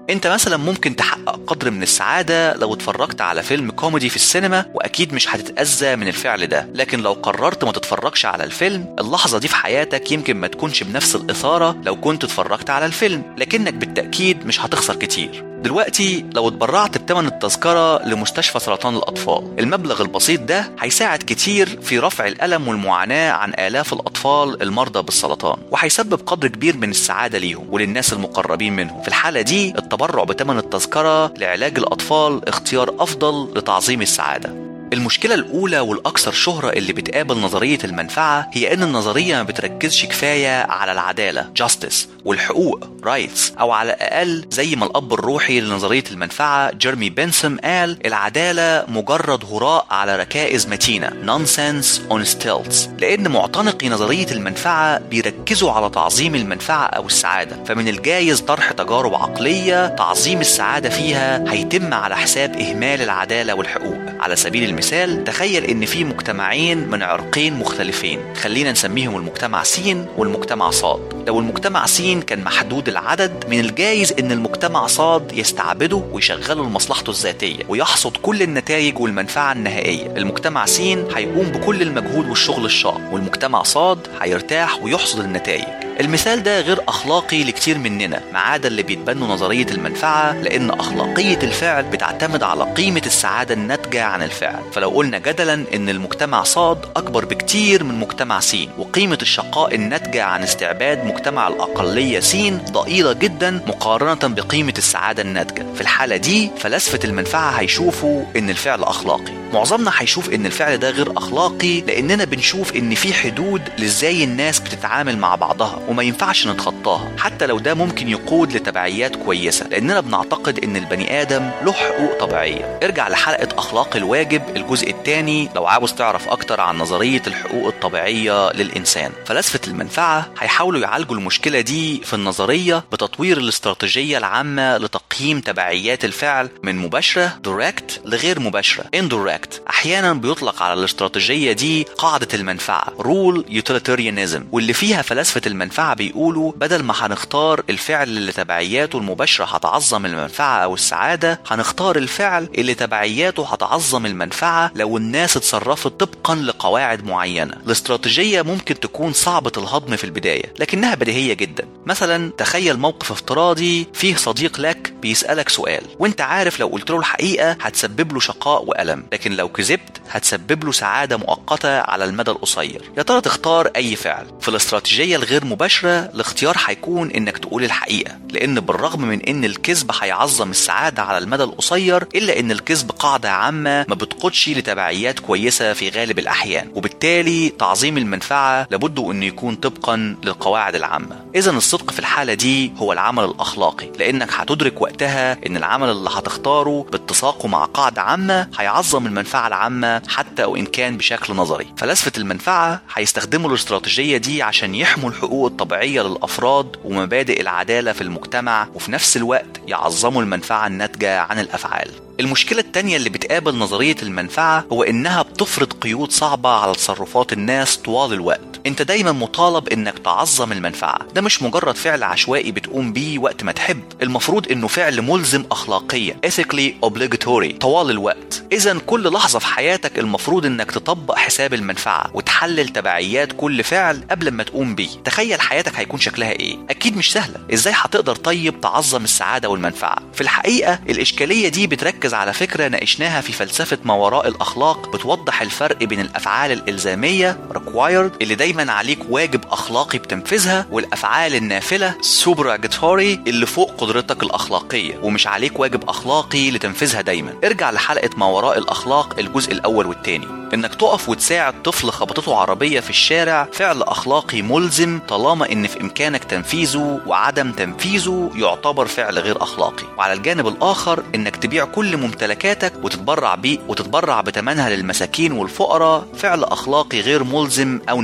Speaker 2: انت مثلا ممكن تحقق قدر من السعادة لو اتفرجت على فيلم كوميدي في السينما واكيد مش هتتأذى من الفعل ده لكن لو قررت ما تتفرجش على الفيلم اللحظة دي في حياتك يمكن ما تكونش بنفس الإثارة لو كنت اتفرجت على الفيلم لكنك بالتأكيد مش هتخسر كتير دلوقتي لو اتبرعت بتمن التذكرة لمستشفى سرطان الأطفال المبلغ البسيط ده هيساعد كتير في رفع الألم والمعاناة عن آلاف الأطفال المرضى بالسرطان وهيسبب قدر كبير من السعادة ليهم وللناس المقربين منهم في الحالة دي التبرع بتمن التذكرة لعلاج الأطفال اختيار أفضل لتعظيم السعادة المشكلة الأولى والأكثر شهرة اللي بتقابل نظرية المنفعة هي إن النظرية ما بتركزش كفاية على العدالة justice والحقوق rights أو على الأقل زي ما الأب الروحي لنظرية المنفعة جيرمي بنسم قال العدالة مجرد هراء على ركائز متينة nonsense on stilts لأن معتنقي نظرية المنفعة بيركزوا على تعظيم المنفعة أو السعادة فمن الجايز طرح تجارب عقلية تعظيم السعادة فيها هيتم على حساب إهمال العدالة والحقوق على سبيل المثال تخيل ان في مجتمعين من عرقين مختلفين خلينا نسميهم المجتمع س والمجتمع ص لو المجتمع س كان محدود العدد من الجايز ان المجتمع ص يستعبده ويشغله لمصلحته الذاتيه ويحصد كل النتائج والمنفعه النهائيه المجتمع س هيقوم بكل المجهود والشغل الشاق والمجتمع ص هيرتاح ويحصد النتائج المثال ده غير اخلاقي لكتير مننا ما عدا اللي بيتبنوا نظريه المنفعه لان اخلاقيه الفعل بتعتمد على قيمه السعاده الناتجه عن الفعل فلو قلنا جدلا ان المجتمع صاد اكبر بكتير من مجتمع س وقيمه الشقاء الناتجه عن استعباد مجتمع الاقليه س ضئيله جدا مقارنه بقيمه السعاده الناتجه في الحاله دي فلاسفه المنفعه هيشوفوا ان الفعل اخلاقي معظمنا هيشوف ان الفعل ده غير اخلاقي لاننا بنشوف ان في حدود لازاي الناس بتتعامل مع بعضها وما ينفعش نتخطاها حتى لو ده ممكن يقود لتبعيات كويسه لاننا بنعتقد ان البني ادم له حقوق طبيعيه ارجع لحلقه اخلاق الواجب الجزء الثاني لو عاوز تعرف اكتر عن نظريه الحقوق الطبيعيه للانسان فلاسفه المنفعه هيحاولوا يعالجوا المشكله دي في النظريه بتطوير الاستراتيجيه العامه لتقييم تبعيات الفعل من مباشره direct لغير مباشره indirect احيانا بيطلق على الاستراتيجيه دي قاعده المنفعه rule utilitarianism واللي فيها فلاسفه المنفعه بيقولوا بدل ما هنختار الفعل اللي تبعياته المباشره هتعظم المنفعه او السعاده هنختار الفعل اللي تبعياته هتعظم المنفعه لو الناس اتصرفت طبقا لقواعد معينه الاستراتيجيه ممكن تكون صعبه الهضم في البدايه لكنها بديهيه جدا مثلا تخيل موقف افتراضي فيه صديق لك بيسالك سؤال وانت عارف لو قلت له الحقيقه هتسبب له شقاء والم لكن لو كذبت هتسبب له سعاده مؤقته على المدى القصير يا ترى تختار اي فعل في الاستراتيجيه الغير مباشره الاختيار هيكون انك تقول الحقيقه لان بالرغم من ان الكذب هيعظم السعاده على المدى القصير الا ان الكذب قاعده عامه ما بتقودش لتبعيات كويسه في غالب الاحيان وبالتالي تعظيم المنفعه لابد انه يكون طبقا للقواعد العامه اذا الصدق في الحاله دي هو العمل الاخلاقي لانك هتدرك وقتها ان العمل اللي هتختاره باتساقه مع قاعده عامه هيعظم المنفعه العامه حتى وان كان بشكل نظري فلاسفه المنفعه هيستخدموا الاستراتيجيه دي عشان يحموا الحقوق الطبيعيه للافراد ومبادئ العداله في المجتمع وفي نفس الوقت يعظموا المنفعه الناتجه عن الافعال المشكلة التانية اللي بتقابل نظرية المنفعة هو إنها بتفرض قيود صعبة على تصرفات الناس طوال الوقت انت دايما مطالب انك تعظم المنفعة ده مش مجرد فعل عشوائي بتقوم بيه وقت ما تحب المفروض انه فعل ملزم اخلاقيا ethically obligatory طوال الوقت اذا كل لحظة في حياتك المفروض انك تطبق حساب المنفعة وتحلل تبعيات كل فعل قبل ما تقوم بيه تخيل حياتك هيكون شكلها ايه اكيد مش سهلة ازاي هتقدر طيب تعظم السعادة والمنفعة في الحقيقة الاشكالية دي بتركز على فكرة ناقشناها في فلسفة ما وراء الاخلاق بتوضح الفرق بين الافعال الالزامية required اللي دايما دايما عليك واجب اخلاقي بتنفذها والافعال النافله سوبراجيتوري اللي فوق قدرتك الاخلاقيه ومش عليك واجب اخلاقي لتنفيذها دايما ارجع لحلقه ما وراء الاخلاق الجزء الاول والثاني انك تقف وتساعد طفل خبطته عربيه في الشارع فعل اخلاقي ملزم طالما ان في امكانك تنفيذه وعدم تنفيذه يعتبر فعل غير اخلاقي وعلى الجانب الاخر انك تبيع كل ممتلكاتك وتتبرع بيه وتتبرع بثمنها للمساكين والفقراء فعل اخلاقي غير ملزم او نافله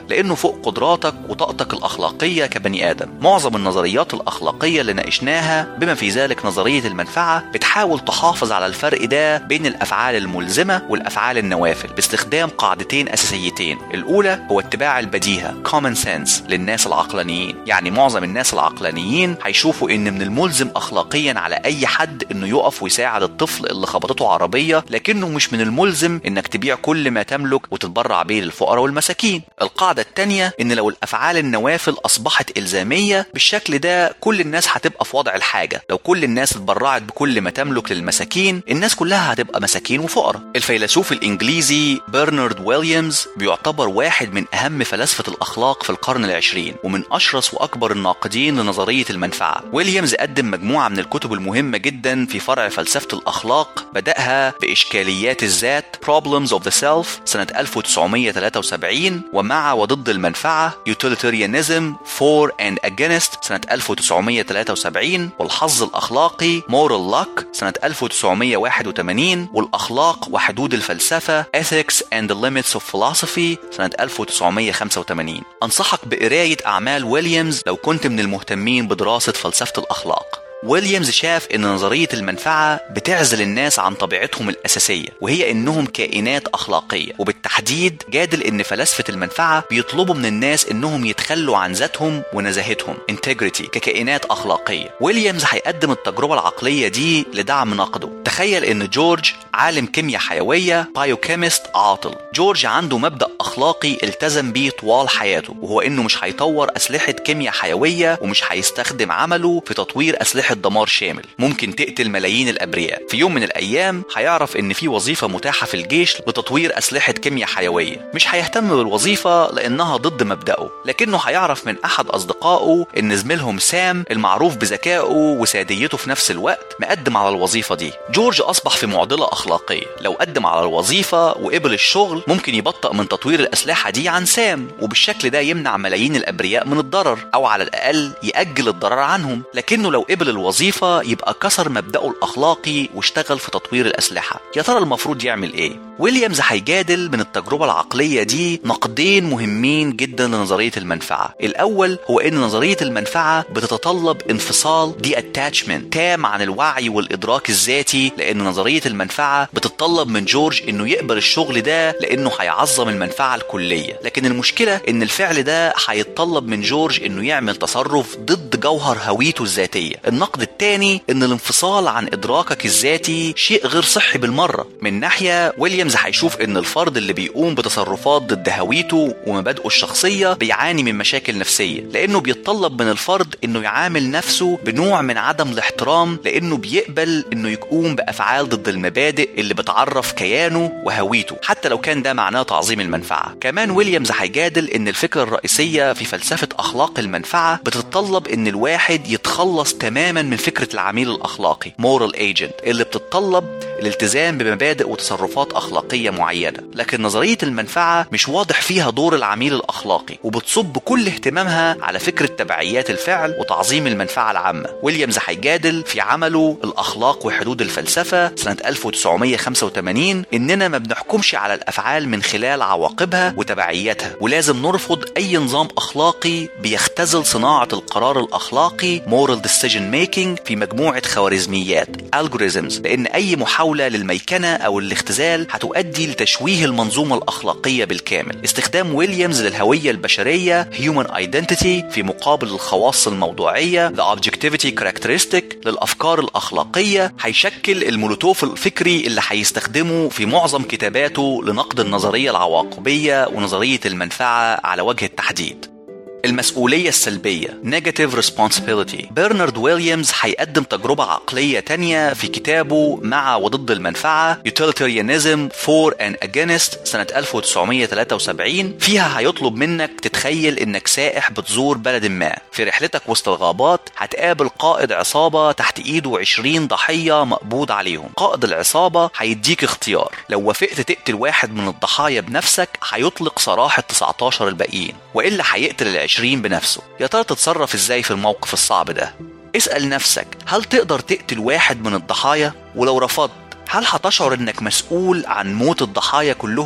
Speaker 2: كلها لأنه فوق قدراتك وطاقتك الأخلاقية كبني آدم معظم النظريات الأخلاقية اللي ناقشناها بما في ذلك نظرية المنفعة بتحاول تحافظ على الفرق ده بين الأفعال الملزمة والأفعال النوافل باستخدام قاعدتين أساسيتين الأولى هو اتباع البديهة common sense للناس العقلانيين يعني معظم الناس العقلانيين هيشوفوا إن من الملزم أخلاقيا على أي حد إنه يقف ويساعد الطفل اللي خبطته عربية لكنه مش من الملزم إنك تبيع كل ما تملك وتتبرع بيه للفقراء والمساكين القاعدة التانية إن لو الأفعال النوافل أصبحت إلزامية بالشكل ده كل الناس هتبقى في وضع الحاجة لو كل الناس اتبرعت بكل ما تملك للمساكين الناس كلها هتبقى مساكين وفقراء الفيلسوف الإنجليزي برنارد ويليامز بيعتبر واحد من أهم فلاسفة الأخلاق في القرن العشرين ومن أشرس وأكبر الناقدين لنظرية المنفعة ويليامز قدم مجموعة من الكتب المهمة جدا في فرع فلسفة الأخلاق بدأها بإشكاليات الذات Problems of the Self سنة 1973 ومع وضد المنفعة Utilitarianism For and Against سنة 1973 والحظ الأخلاقي Moral Luck سنة 1981 والأخلاق وحدود الفلسفة Ethics and the Limits of Philosophy سنة 1985 أنصحك بقراية أعمال ويليامز لو كنت من المهتمين بدراسة فلسفة الأخلاق ويليامز شاف ان نظرية المنفعة بتعزل الناس عن طبيعتهم الأساسية وهي انهم كائنات أخلاقية وبالتحديد جادل ان فلاسفة المنفعة بيطلبوا من الناس انهم يتخلوا عن ذاتهم ونزاهتهم integrity ككائنات أخلاقية ويليامز هيقدم التجربة العقلية دي لدعم نقده تخيل ان جورج عالم كيمياء حيوية بايوكيمست عاطل جورج عنده مبدأ أخلاقي التزم بيه طوال حياته وهو انه مش هيطور أسلحة كيمياء حيوية ومش هيستخدم عمله في تطوير أسلحة دمار شامل ممكن تقتل ملايين الأبرياء في يوم من الأيام هيعرف إن في وظيفة متاحة في الجيش لتطوير أسلحة كيمياء حيوية مش هيهتم بالوظيفة لأنها ضد مبدأه لكنه هيعرف من أحد أصدقائه إن زميلهم سام المعروف بذكائه وساديته في نفس الوقت مقدم على الوظيفة دي جورج أصبح في معضلة أخلاقية لو قدم على الوظيفة وقبل الشغل ممكن يبطأ من تطوير الأسلحة دي عن سام وبالشكل ده يمنع ملايين الأبرياء من الضرر أو على الأقل يأجل الضرر عنهم لكنه لو قبل الوظيفة يبقى كسر مبدأه الأخلاقي واشتغل في تطوير الأسلحة يا ترى المفروض يعمل إيه؟ ويليامز هيجادل من التجربة العقلية دي نقدين مهمين جدا لنظرية المنفعة الأول هو إن نظرية المنفعة بتتطلب انفصال دي اتاتشمنت تام عن الوعي والإدراك الذاتي لأن نظرية المنفعة بتتطلب من جورج إنه يقبل الشغل ده لأنه هيعظم المنفعة الكلية لكن المشكلة إن الفعل ده هيتطلب من جورج إنه يعمل تصرف ضد جوهر هويته الذاتية النقد الثاني ان الانفصال عن ادراكك الذاتي شيء غير صحي بالمره من ناحيه ويليامز هيشوف ان الفرد اللي بيقوم بتصرفات ضد هويته ومبادئه الشخصيه بيعاني من مشاكل نفسيه لانه بيتطلب من الفرد انه يعامل نفسه بنوع من عدم الاحترام لانه بيقبل انه يقوم بافعال ضد المبادئ اللي بتعرف كيانه وهويته حتى لو كان ده معناه تعظيم المنفعه كمان ويليامز هيجادل ان الفكره الرئيسيه في فلسفه اخلاق المنفعه بتتطلب ان الواحد يتخلص تماما من فكرة العميل الأخلاقي moral agent اللي بتتطلب الالتزام بمبادئ وتصرفات أخلاقية معينة لكن نظرية المنفعة مش واضح فيها دور العميل الأخلاقي وبتصب كل اهتمامها على فكرة تبعيات الفعل وتعظيم المنفعة العامة ويليامز هيجادل في عمله الأخلاق وحدود الفلسفة سنة 1985 إننا ما بنحكمش على الأفعال من خلال عواقبها وتبعياتها ولازم نرفض أي نظام أخلاقي بيختزل صناعة القرار الأخلاقي moral decision making في مجموعة خوارزميات algorithms لأن أي محاولة للميكنة أو الاختزال هتؤدي لتشويه المنظومة الأخلاقية بالكامل استخدام ويليامز للهوية البشرية human identity في مقابل الخواص الموضوعية the objectivity characteristic للأفكار الأخلاقية هيشكل المولوتوف الفكري اللي هيستخدمه في معظم كتاباته لنقد النظرية العواقبية ونظرية المنفعة على وجه التحديد المسؤولية السلبية Negative Responsibility برنارد ويليامز هيقدم تجربة عقلية تانية في كتابه مع وضد المنفعة Utilitarianism For and Against سنة 1973 فيها هيطلب منك تتخيل انك سائح بتزور بلد ما في رحلتك وسط الغابات هتقابل قائد عصابة تحت ايده 20 ضحية مقبوض عليهم قائد العصابة هيديك اختيار لو وافقت تقتل واحد من الضحايا بنفسك هيطلق سراح ال 19 الباقيين والا هيقتل ال 20 بنفسه يا ترى تتصرف ازاي في الموقف الصعب ده اسأل نفسك هل تقدر تقتل واحد من الضحايا ولو رفضت هل هتشعر انك مسؤول عن موت الضحايا كلهم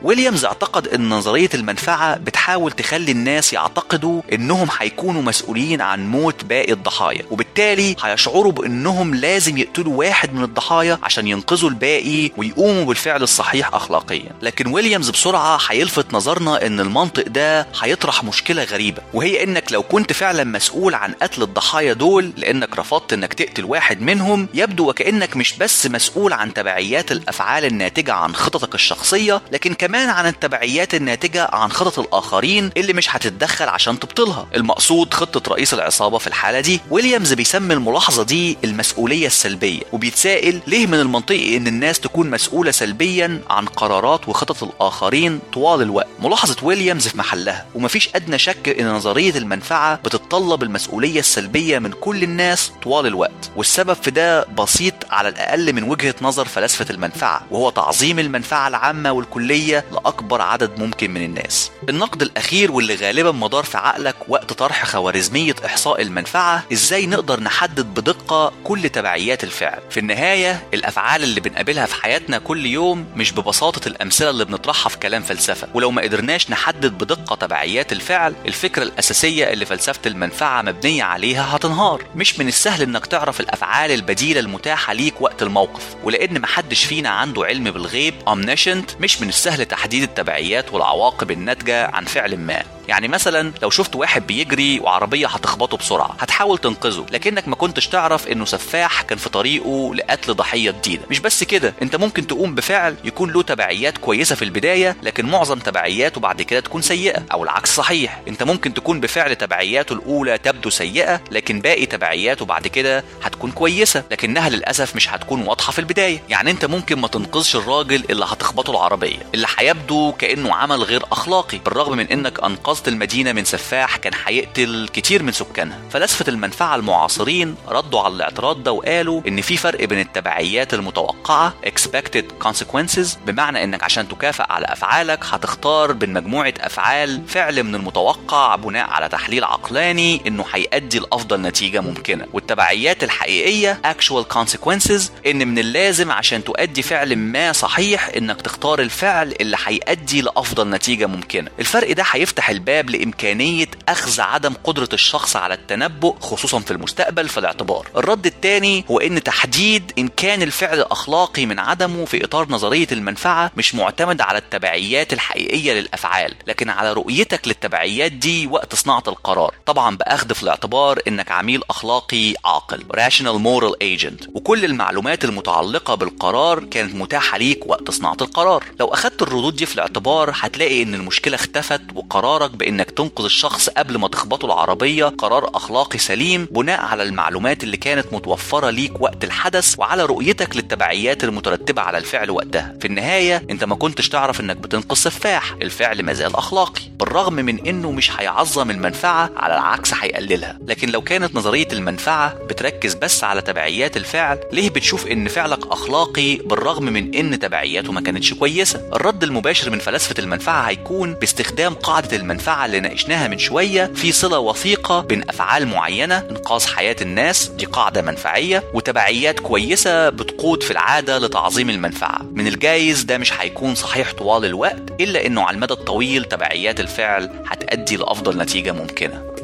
Speaker 2: ويليامز اعتقد ان نظرية المنفعة بتحاول تخلي الناس يعتقدوا انهم هيكونوا مسؤولين عن موت باقي الضحايا وبالتالي هيشعروا بانهم لازم يقتلوا واحد من الضحايا عشان ينقذوا الباقي ويقوموا بالفعل الصحيح اخلاقيا لكن ويليامز بسرعة هيلفت نظرنا ان المنطق ده هيطرح مشكلة غريبة وهي انك لو كنت فعلا مسؤول عن قتل الضحايا دول لانك رفضت انك تقتل واحد منهم يبدو وكانك مش بس مسؤول عن تبعيات الافعال الناتجة عن خططك الشخصية لكن كمان عن التبعيات الناتجة عن خطط الاخرين اللي مش هتتدخل عشان تبطلها المقصود خطة رئيس العصابة في الحالة دي ويليامز بيسمي الملاحظة دي المسؤولية السلبية وبيتسائل ليه من المنطقي ان الناس تكون مسؤولة سلبيا عن قرارات وخطط الاخرين طوال الوقت ملاحظة ويليامز في محلها ومفيش ادنى شك ان نظرية المنفعة بتتطلب المسؤولية السلبية من كل الناس طوال الوقت والسبب في ده بسيط على الاقل من وجهة نظر فلسفة المنفعة وهو تعظيم المنفعة العامة والكلية لاكبر عدد ممكن من الناس النقد الاخير واللي غالبا مدار في عقلك وقت طرح خوارزمية احصاء المنفعة ازاي نقدر نحدد بدقة كل تبعيات الفعل في النهاية الافعال اللي بنقابلها في حياتنا كل يوم مش ببساطة الامثلة اللي بنطرحها في كلام فلسفة ولو ما قدرناش نحدد بدقة تبعيات الفعل الفكرة الاساسية اللي فلسفة المنفعة مبنية عليها هتنهار مش من السهل انك تعرف الافعال البديلة المتاحة ليك وقت الموقف ولان محدش فينا عنده علم بالغيب omniscient مش من السهل تحديد التبعيات والعواقب الناتجة عن فعل ما يعني مثلا لو شفت واحد بيجري وعربيه هتخبطه بسرعه هتحاول تنقذه لكنك ما كنتش تعرف انه سفاح كان في طريقه لقتل ضحيه جديده مش بس كده انت ممكن تقوم بفعل يكون له تبعيات كويسه في البدايه لكن معظم تبعياته بعد كده تكون سيئه او العكس صحيح انت ممكن تكون بفعل تبعياته الاولى تبدو سيئه لكن باقي تبعياته بعد كده هتكون كويسه لكنها للاسف مش هتكون واضحه في البدايه يعني انت ممكن ما تنقذش الراجل اللي هتخبطه العربيه اللي هيبدو كانه عمل غير اخلاقي بالرغم من انك انقذت المدينه من سفاح كان هيقتل كتير من سكانها فلسفه المنفعه المعاصرين ردوا على الاعتراض ده وقالوا ان في فرق بين التبعيات المتوقعه expected consequences بمعنى انك عشان تكافئ على افعالك هتختار بين مجموعه افعال فعل من المتوقع بناء على تحليل عقلاني انه هيؤدي لافضل نتيجه ممكنه والتبعيات الحقيقيه actual consequences ان من اللازم عشان تؤدي فعل ما صحيح انك تختار الفعل اللي هيؤدي لافضل نتيجه ممكنه الفرق ده هيفتح الباب لامكانيه اخذ عدم قدره الشخص على التنبؤ خصوصا في المستقبل في الاعتبار الرد الثاني هو ان تحديد ان كان الفعل اخلاقي من عدمه في اطار نظريه المنفعه مش معتمد على التبعيات الحقيقيه للافعال لكن على رؤيتك للتبعيات دي وقت صناعه القرار طبعا باخذ في الاعتبار انك عميل اخلاقي عاقل rational moral agent وكل المعلومات المتعلقه بالقرار كانت متاحه ليك وقت صناعه القرار لو اخذت الردود دي في الاعتبار هتلاقي ان المشكله اختفت وقرارك بانك تنقذ الشخص قبل ما تخبطه العربيه قرار اخلاقي سليم بناء على المعلومات اللي كانت متوفره ليك وقت الحدث وعلى رؤيتك للتبعيات المترتبه على الفعل وقتها في النهايه انت ما كنتش تعرف انك بتنقذ سفاح الفعل ما زال اخلاقي بالرغم من انه مش هيعظم المنفعه على العكس هيقللها لكن لو كانت نظريه المنفعه بتركز بس على تبعيات الفعل ليه بتشوف ان فعلك اخلاقي بالرغم من ان تبعياته ما كانتش كويسه الرد المباشر من فلسفه المنفعه هيكون باستخدام قاعده المنفعه اللي ناقشناها من شويه في صله وثيقه بين افعال معينه انقاذ حياه الناس دي قاعده منفعيه وتبعيات كويسه بتقود في العاده لتعظيم المنفعه من الجايز ده مش هيكون صحيح طوال الوقت الا انه على المدى الطويل تبعيات الفعل هتؤدي لافضل نتيجه ممكنه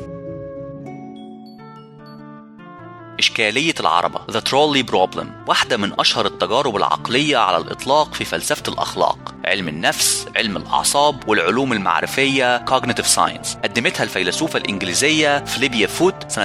Speaker 2: إشكالية العربة The Trolley Problem واحدة من أشهر التجارب العقلية على الإطلاق في فلسفة الأخلاق علم النفس علم الأعصاب والعلوم المعرفية Cognitive Science قدمتها الفيلسوفة الإنجليزية فليبيا فوت سنة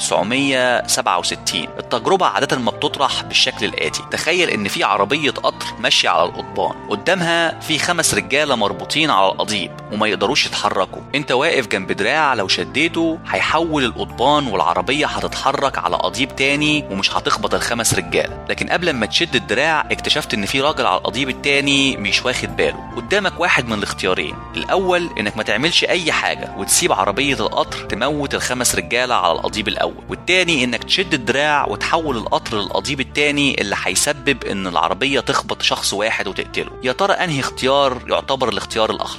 Speaker 2: 1967 التجربة عادة ما بتطرح بالشكل الآتي تخيل إن في عربية قطر ماشية على القضبان قدامها في خمس رجالة مربوطين على القضيب وما يقدروش يتحركوا انت واقف جنب دراع لو شديته هيحول القضبان والعربية هتتحرك على قضيب تاني ومش هتخبط الخمس رجاله لكن قبل ما تشد الدراع اكتشفت ان في راجل على القضيب التاني مش واخد باله قدامك واحد من الاختيارين الاول انك ما تعملش اي حاجه وتسيب عربيه القطر تموت الخمس رجاله على القضيب الاول والتاني انك تشد الدراع وتحول القطر للقضيب التاني اللي هيسبب ان العربيه تخبط شخص واحد وتقتله يا ترى انهي اختيار يعتبر الاختيار الاخلاقي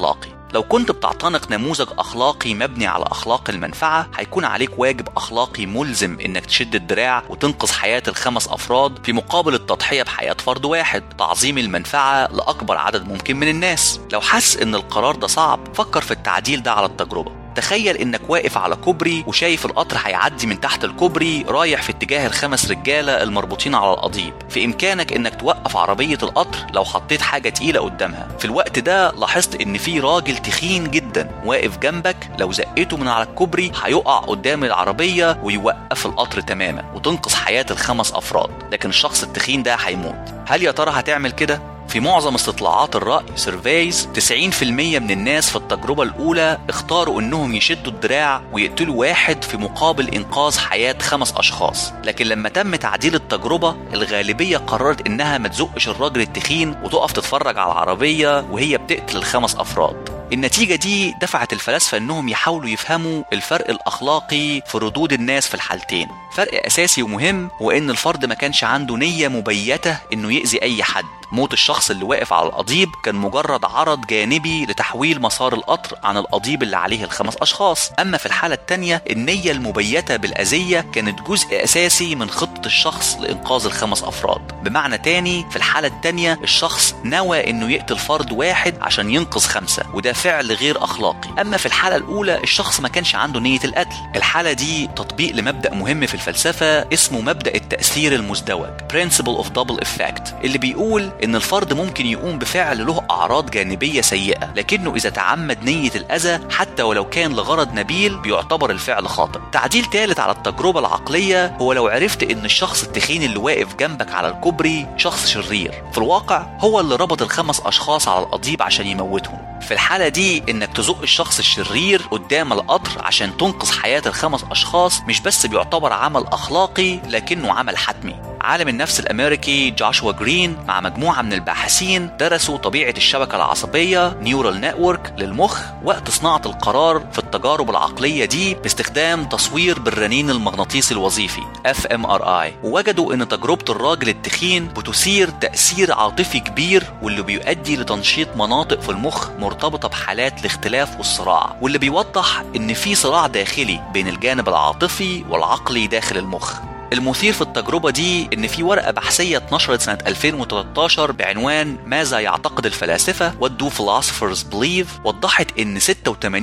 Speaker 2: لو كنت بتعتنق نموذج أخلاقي مبني على أخلاق المنفعة هيكون عليك واجب أخلاقي ملزم إنك تشد الدراع وتنقذ حياة الخمس أفراد في مقابل التضحية بحياة فرد واحد تعظيم المنفعة لأكبر عدد ممكن من الناس لو حاسس إن القرار ده صعب فكر في التعديل ده على التجربة تخيل انك واقف على كوبري وشايف القطر هيعدي من تحت الكوبري رايح في اتجاه الخمس رجاله المربوطين على القضيب في امكانك انك توقف عربيه القطر لو حطيت حاجه تقيله قدامها في الوقت ده لاحظت ان في راجل تخين جدا واقف جنبك لو زقيته من على الكوبري هيقع قدام العربيه ويوقف القطر تماما وتنقذ حياه الخمس افراد لكن الشخص التخين ده هيموت هل يا ترى هتعمل كده في معظم استطلاعات الرأي سيرفيز 90% من الناس في التجربة الأولى اختاروا إنهم يشدوا الدراع ويقتلوا واحد في مقابل إنقاذ حياة خمس أشخاص لكن لما تم تعديل التجربة الغالبية قررت إنها ما تزقش الراجل التخين وتقف تتفرج على العربية وهي بتقتل الخمس أفراد النتيجة دي دفعت الفلاسفة انهم يحاولوا يفهموا الفرق الاخلاقي في ردود الناس في الحالتين فرق اساسي ومهم هو ان الفرد ما كانش عنده نية مبيتة انه يأذي اي حد موت الشخص اللي واقف على القضيب كان مجرد عرض جانبي لتحويل مسار القطر عن القضيب اللي عليه الخمس اشخاص اما في الحالة التانية النية المبيتة بالاذية كانت جزء اساسي من خطة الشخص لانقاذ الخمس افراد بمعنى تاني في الحالة التانية الشخص نوى انه يقتل فرد واحد عشان ينقذ خمسة وده فعل غير اخلاقي اما في الحالة الاولى الشخص ما كانش عنده نية القتل الحالة دي تطبيق لمبدأ مهم في الفلسفة اسمه مبدأ التأثير المزدوج Principle of Double Effect اللي بيقول ان الفرد ممكن يقوم بفعل له اعراض جانبية سيئة لكنه اذا تعمد نية الاذى حتى ولو كان لغرض نبيل بيعتبر الفعل خاطئ تعديل ثالث على التجربة العقلية هو لو عرفت ان الشخص التخين اللي واقف جنبك على الكوبري شخص شرير في الواقع هو اللي ربط الخمس اشخاص على القضيب عشان يموتهم في الحالة دي انك تزق الشخص الشرير قدام القطر عشان تنقذ حياة الخمس اشخاص مش بس بيعتبر عمل اخلاقي لكنه عمل حتمي عالم النفس الامريكي جاشوا جرين مع مجموعه من الباحثين درسوا طبيعه الشبكه العصبيه نيورال نتورك للمخ وقت صناعه القرار في التجارب العقليه دي باستخدام تصوير بالرنين المغناطيسي الوظيفي fMRI ووجدوا ان تجربه الراجل التخين بتثير تاثير عاطفي كبير واللي بيؤدي لتنشيط مناطق في المخ مرتبطه بحالات الاختلاف والصراع واللي بيوضح ان في صراع داخلي بين الجانب العاطفي والعقلي داخل المخ المثير في التجربة دي إن في ورقة بحثية اتنشرت سنة 2013 بعنوان ماذا يعتقد الفلاسفة What do philosophers believe وضحت إن 86%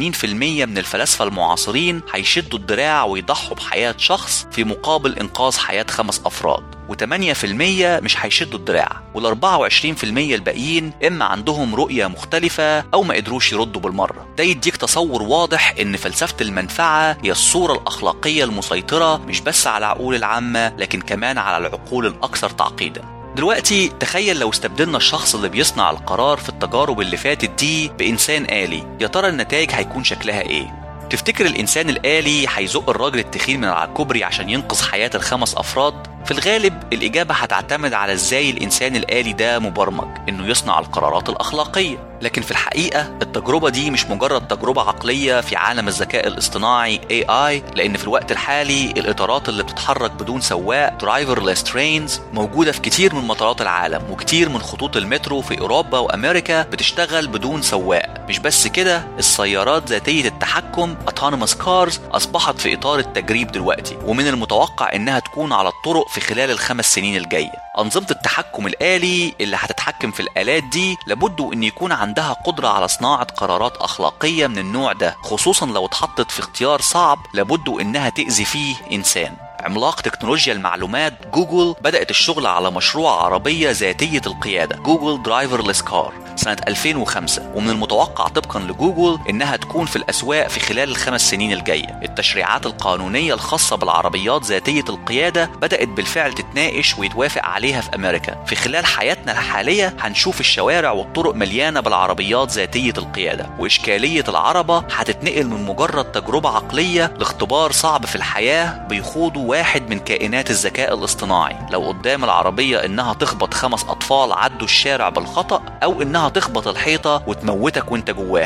Speaker 2: من الفلاسفة المعاصرين هيشدوا الدراع ويضحوا بحياة شخص في مقابل إنقاذ حياة خمس أفراد و8% مش هيشدوا الدراع وال24% الباقيين اما عندهم رؤيه مختلفه او ما قدروش يردوا بالمره ده يديك تصور واضح ان فلسفه المنفعه هي الصوره الاخلاقيه المسيطره مش بس على العقول العامه لكن كمان على العقول الاكثر تعقيدا دلوقتي تخيل لو استبدلنا الشخص اللي بيصنع القرار في التجارب اللي فاتت دي بإنسان آلي يا ترى النتائج هيكون شكلها إيه؟ تفتكر الإنسان الآلي هيزق الراجل التخين من على الكوبري عشان ينقذ حياة الخمس أفراد؟ في الغالب الإجابة هتعتمد على إزاي الإنسان الآلي ده مبرمج إنه يصنع القرارات الأخلاقية لكن في الحقيقة التجربة دي مش مجرد تجربة عقلية في عالم الذكاء الاصطناعي AI لأن في الوقت الحالي الإطارات اللي بتتحرك بدون سواق driverless trains موجودة في كتير من مطارات العالم وكتير من خطوط المترو في أوروبا وأمريكا بتشتغل بدون سواق مش بس كده السيارات ذاتية التحكم autonomous cars أصبحت في إطار التجريب دلوقتي ومن المتوقع إنها تكون على الطرق في خلال الخمس سنين الجاية أنظمة التحكم الآلي اللي هتتحكم في الآلات دي لابد أن يكون عندها قدرة على صناعة قرارات أخلاقية من النوع ده خصوصا لو اتحطت في اختيار صعب لابد أنها تأذي فيه إنسان عملاق تكنولوجيا المعلومات جوجل بدأت الشغل على مشروع عربية ذاتية القيادة جوجل درايفرلس كار سنة 2005 ومن المتوقع طبقا لجوجل انها تكون في الاسواق في خلال الخمس سنين الجاية التشريعات القانونية الخاصة بالعربيات ذاتية القيادة بدأت بالفعل تتناقش ويتوافق عليها في امريكا في خلال حياتنا الحالية هنشوف الشوارع والطرق مليانة بالعربيات ذاتية القيادة واشكالية العربة هتتنقل من مجرد تجربة عقلية لاختبار صعب في الحياة بيخوضه واحد من كائنات الذكاء الاصطناعي لو قدام العربية انها تخبط خمس اطفال عدوا الشارع بالخطأ او انها تخبط الحيطة وتموتك وانت جواها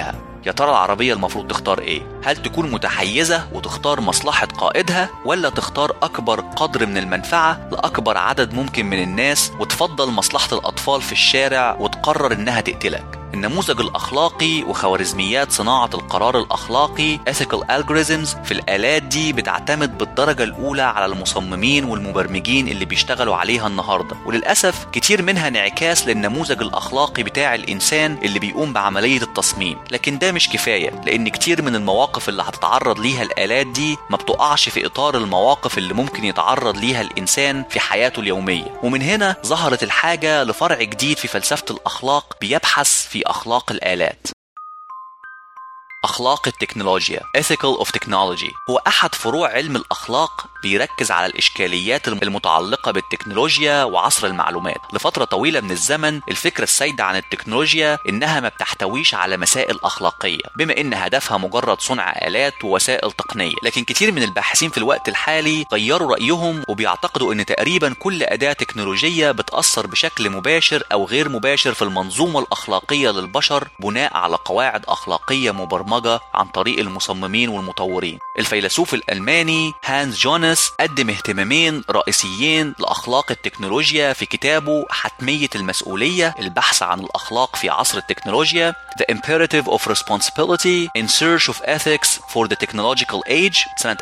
Speaker 2: يا ترى العربية المفروض تختار ايه هل تكون متحيزة وتختار مصلحة قائدها ولا تختار أكبر قدر من المنفعة لأكبر عدد ممكن من الناس وتفضل مصلحة الأطفال في الشارع وتقرر إنها تقتلك النموذج الأخلاقي وخوارزميات صناعة القرار الأخلاقي ethical algorithms في الآلات دي بتعتمد بالدرجة الأولى على المصممين والمبرمجين اللي بيشتغلوا عليها النهاردة وللأسف كتير منها انعكاس للنموذج الأخلاقي بتاع الإنسان اللي بيقوم بعملية التصميم لكن ده مش كفاية لأن كتير من المواقف اللي هتتعرض ليها الآلات دي ما بتقعش في إطار المواقف اللي ممكن يتعرض ليها الإنسان في حياته اليومية ومن هنا ظهرت الحاجة لفرع جديد في فلسفة الأخلاق بيبحث في أخلاق الآلات أخلاق التكنولوجيا Ethical of Technology هو أحد فروع علم الأخلاق بيركز على الإشكاليات المتعلقة بالتكنولوجيا وعصر المعلومات لفترة طويلة من الزمن الفكرة السائدة عن التكنولوجيا إنها ما بتحتويش على مسائل أخلاقية بما إن هدفها مجرد صنع آلات ووسائل تقنية لكن كتير من الباحثين في الوقت الحالي غيروا رأيهم وبيعتقدوا إن تقريبا كل أداة تكنولوجية بتأثر بشكل مباشر أو غير مباشر في المنظومة الأخلاقية للبشر بناء على قواعد أخلاقية مبرمجة البرمجة عن طريق المصممين والمطورين الفيلسوف الألماني هانز جونس قدم اهتمامين رئيسيين لأخلاق التكنولوجيا في كتابه حتمية المسؤولية البحث عن الأخلاق في عصر التكنولوجيا The Imperative of Responsibility in Search of Ethics for the Technological Age سنة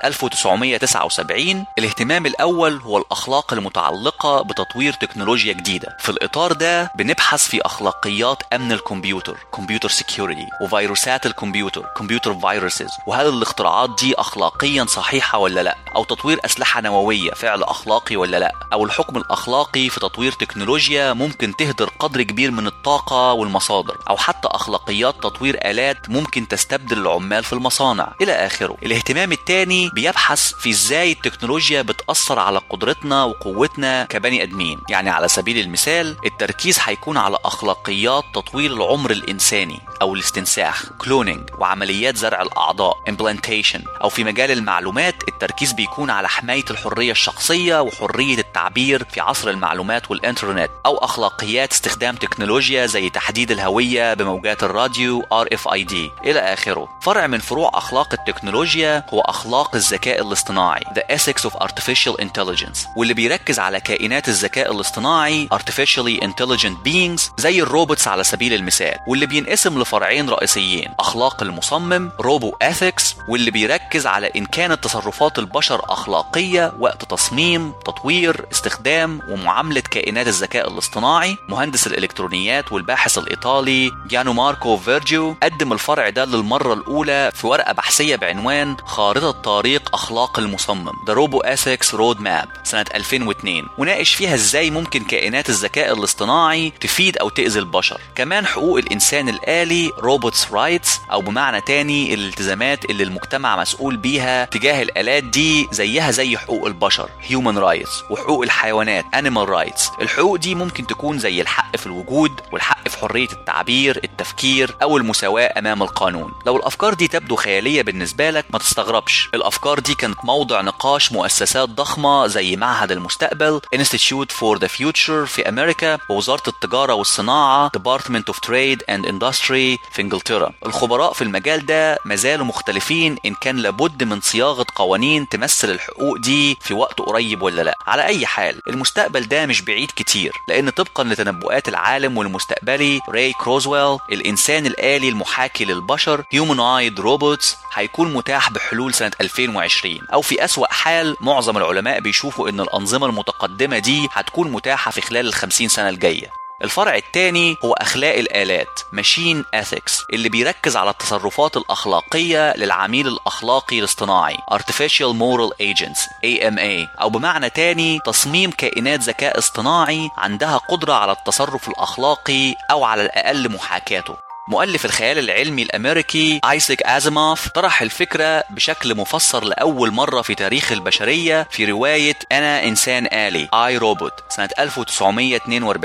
Speaker 2: 1979 الاهتمام الأول هو الأخلاق المتعلقة بتطوير تكنولوجيا جديدة في الإطار ده بنبحث في أخلاقيات أمن الكمبيوتر كمبيوتر سيكيورتي وفيروسات الكمبيوتر كمبيوتر فيروسز وهل الاختراعات دي أخلاقيا صحيحة ولا لا أو تطوير أسلحة نووية فعل أخلاقي ولا لا أو الحكم الأخلاقي في تطوير تكنولوجيا ممكن تهدر قدر كبير من الطاقة والمصادر أو حتى أخلاقيات تطوير آلات ممكن تستبدل العمال في المصانع إلى آخره الاهتمام الثاني بيبحث في إزاي التكنولوجيا بتأثر على قدرتنا وقوتنا كبني آدمين يعني على سبيل المثال التركيز هيكون على أخلاقيات تطوير العمر الإنساني أو الاستنساخ كلونينج وعمليات زرع الأعضاء implantation أو في مجال المعلومات التركيز بيكون على حماية الحرية الشخصية وحرية التعبير في عصر المعلومات والإنترنت أو أخلاقيات استخدام تكنولوجيا زي تحديد الهوية بموجات الراديو RFID إلى آخره فرع من فروع أخلاق التكنولوجيا هو أخلاق الذكاء الاصطناعي The Ethics of Artificial Intelligence واللي بيركز على كائنات الذكاء الاصطناعي Artificially Intelligent Beings زي الروبوتس على سبيل المثال واللي بينقسم لفرعين رئيسيين أخلاق المصمم روبو اثكس واللي بيركز على ان كانت تصرفات البشر اخلاقيه وقت تصميم تطوير استخدام ومعامله كائنات الذكاء الاصطناعي مهندس الالكترونيات والباحث الايطالي جيانو ماركو فيرجيو قدم الفرع ده للمره الاولى في ورقه بحثيه بعنوان خارطه طريق اخلاق المصمم The Robo Ethics Road Map سنه 2002 وناقش فيها ازاي ممكن كائنات الذكاء الاصطناعي تفيد او تاذي البشر كمان حقوق الانسان الالي روبوتس رايتس او بمعنى تاني الالتزامات اللي المجتمع مسؤول بيها تجاه الآلات دي زيها زي حقوق البشر human rights وحقوق الحيوانات animal rights الحقوق دي ممكن تكون زي الحق في الوجود والحق في حرية التعبير التفكير أو المساواة أمام القانون لو الأفكار دي تبدو خيالية بالنسبة لك ما تستغربش الأفكار دي كانت موضع نقاش مؤسسات ضخمة زي معهد المستقبل Institute for the Future في أمريكا ووزارة التجارة والصناعة Department of Trade and Industry في إنجلترا الخبراء في المجال ده ما زالوا مختلفين ان كان لابد من صياغه قوانين تمثل الحقوق دي في وقت قريب ولا لا على اي حال المستقبل ده مش بعيد كتير لان طبقا لتنبؤات العالم والمستقبلي راي كروزويل الانسان الالي المحاكي للبشر هيومنايد روبوتس هيكون متاح بحلول سنة 2020 أو في أسوأ حال معظم العلماء بيشوفوا إن الأنظمة المتقدمة دي هتكون متاحة في خلال الخمسين سنة الجاية الفرع الثاني هو أخلاق الآلات ماشين Ethics اللي بيركز على التصرفات الأخلاقية للعميل الأخلاقي الاصطناعي Artificial Moral Agents AMA أو بمعنى تاني تصميم كائنات ذكاء اصطناعي عندها قدرة على التصرف الأخلاقي أو على الأقل محاكاته مؤلف الخيال العلمي الامريكي ايسك ازيموف طرح الفكره بشكل مفسر لاول مره في تاريخ البشريه في روايه انا انسان الي اي روبوت سنه 1942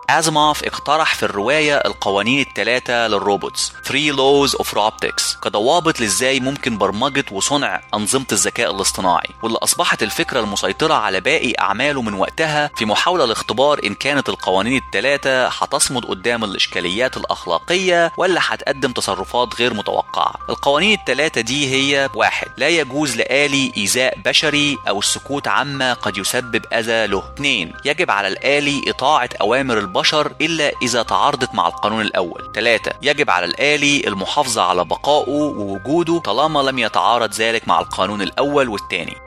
Speaker 2: أزموف اقترح في الرواية القوانين الثلاثة للروبوتس Three Laws of Robotics كضوابط لإزاي ممكن برمجة وصنع أنظمة الذكاء الاصطناعي واللي أصبحت الفكرة المسيطرة على باقي أعماله من وقتها في محاولة لاختبار إن كانت القوانين الثلاثة هتصمد قدام الإشكاليات الأخلاقية ولا هتقدم تصرفات غير متوقعة القوانين الثلاثة دي هي واحد لا يجوز لآلي إيذاء بشري أو السكوت عما قد يسبب أذى له اثنين يجب على الآلي إطاعة أوامر البشر إلا إذا تعارضت مع القانون الأول ثلاثة يجب على الآلي المحافظة على بقائه ووجوده طالما لم يتعارض ذلك مع القانون الأول والثاني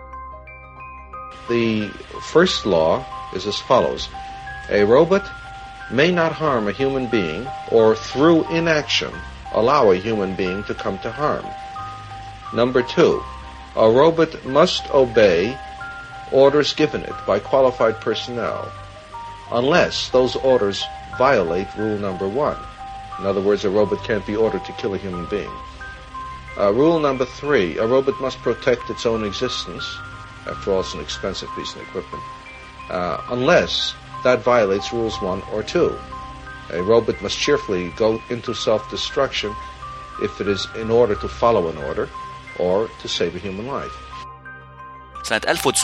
Speaker 11: The first law is as follows A robot may not harm a human being or through inaction allow a human being to come to harm. Number two, a robot must obey orders given it by qualified personnel unless those orders violate rule number one. In other words, a robot can't be ordered to kill a human being. Uh, rule number three, a robot must protect its own existence. After all, it's an expensive piece of equipment. Uh, unless that violates rules one or two. A robot must cheerfully go into self-destruction if it is in order to follow an order or to save a human life.
Speaker 2: سنة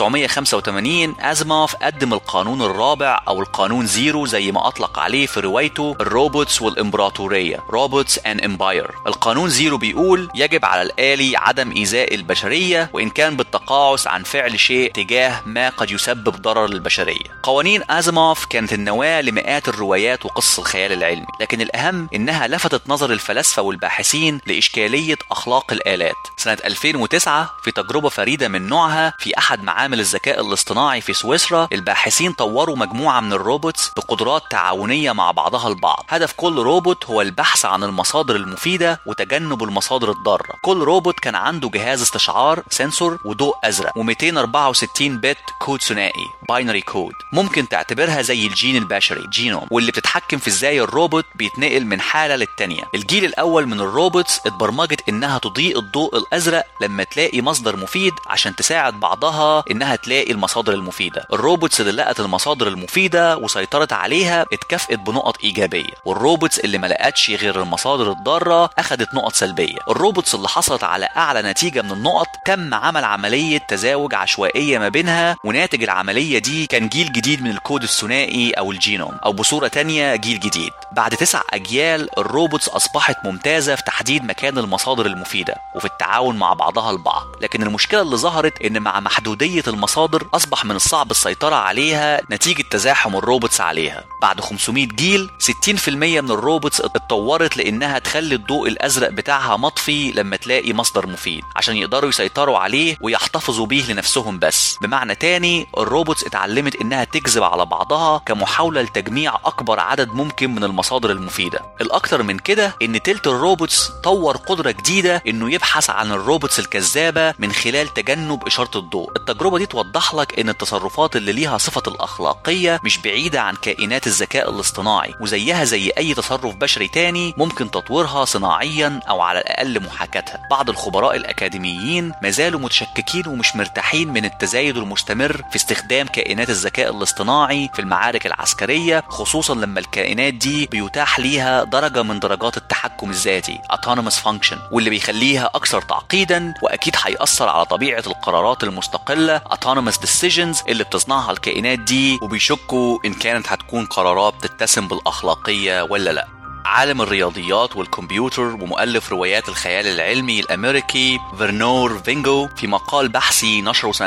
Speaker 2: 1985 أزموف قدم القانون الرابع أو القانون زيرو زي ما أطلق عليه في روايته الروبوتس والإمبراطورية روبوتس and Empire القانون زيرو بيقول يجب على الآلي عدم إيذاء البشرية وإن كان بالتقاعس عن فعل شيء تجاه ما قد يسبب ضرر للبشرية قوانين أزموف كانت النواة لمئات الروايات وقصص الخيال العلمي لكن الأهم إنها لفتت نظر الفلاسفة والباحثين لإشكالية أخلاق الآلات سنة 2009 في تجربة فريدة من نوعها في أحد معامل الذكاء الاصطناعي في سويسرا الباحثين طوروا مجموعة من الروبوتس بقدرات تعاونية مع بعضها البعض هدف كل روبوت هو البحث عن المصادر المفيدة وتجنب المصادر الضارة كل روبوت كان عنده جهاز استشعار سنسور وضوء أزرق و264 بت كود ثنائي باينري كود ممكن تعتبرها زي الجين البشري جينوم واللي بتتحكم في ازاي الروبوت بيتنقل من حالة للتانية الجيل الأول من الروبوتس اتبرمجت إنها تضيء الضوء الأزرق لما تلاقي مصدر مفيد عشان تساعد بعضها إنها تلاقي المصادر المفيدة الروبوتس اللي لقت المصادر المفيدة وسيطرت عليها اتكافئت بنقط إيجابية والروبوتس اللي ما لقتش غير المصادر الضارة أخدت نقط سلبية الروبوتس اللي حصلت على أعلى نتيجة من النقط تم عمل عملية تزاوج عشوائية ما بينها وناتج العملية دي كان جيل جديد من الكود الثنائي أو الجينوم أو بصورة تانية جيل جديد بعد تسع أجيال الروبوتس أصبحت ممتازة في تحديد مكان المصادر المفيدة وفي التعاون مع بعضها البعض لكن المشكلة اللي ظهرت إن مع محدودية المصادر أصبح من الصعب السيطرة عليها نتيجة تزاحم الروبوتس عليها بعد 500 جيل 60% من الروبوتس اتطورت لأنها تخلي الضوء الأزرق بتاعها مطفي لما تلاقي مصدر مفيد عشان يقدروا يسيطروا عليه ويحتفظوا بيه لنفسهم بس بمعنى تاني الروبوتس اتعلمت إنها تكذب على بعضها كمحاولة لتجميع أكبر عدد ممكن من المصادر المفيدة الأكتر من كده إن تلت الروبوتس طور قدرة جديدة إنه يبحث عن الروبوتس الكذابة من خلال تجنب إشارة الضوء التجربة دي توضح لك إن التصرفات اللي ليها صفة الأخلاقية مش بعيدة عن كائنات الذكاء الاصطناعي وزيها زي أي تصرف بشري تاني ممكن تطويرها صناعيا أو على الأقل محاكاتها بعض الخبراء الأكاديميين ما زالوا متشككين ومش مرتاحين من التزايد المستمر في استخدام كائنات الذكاء الاصطناعي في المعارك العسكرية خصوصا لما الكائنات دي بيتاح ليها درجة من درجات التحكم الذاتي autonomous function واللي بيخليها أكثر تعقيدا وأكيد هيأثر على طبيعة القرارات المستقلة autonomous decisions اللي بتصنعها الكائنات دي وبيشكوا إن كانت هتكون قرارات تتسم بالأخلاقية ولا لأ عالم الرياضيات والكمبيوتر ومؤلف روايات الخيال العلمي الأمريكي فيرنور فينجو في مقال بحثي نشره سنة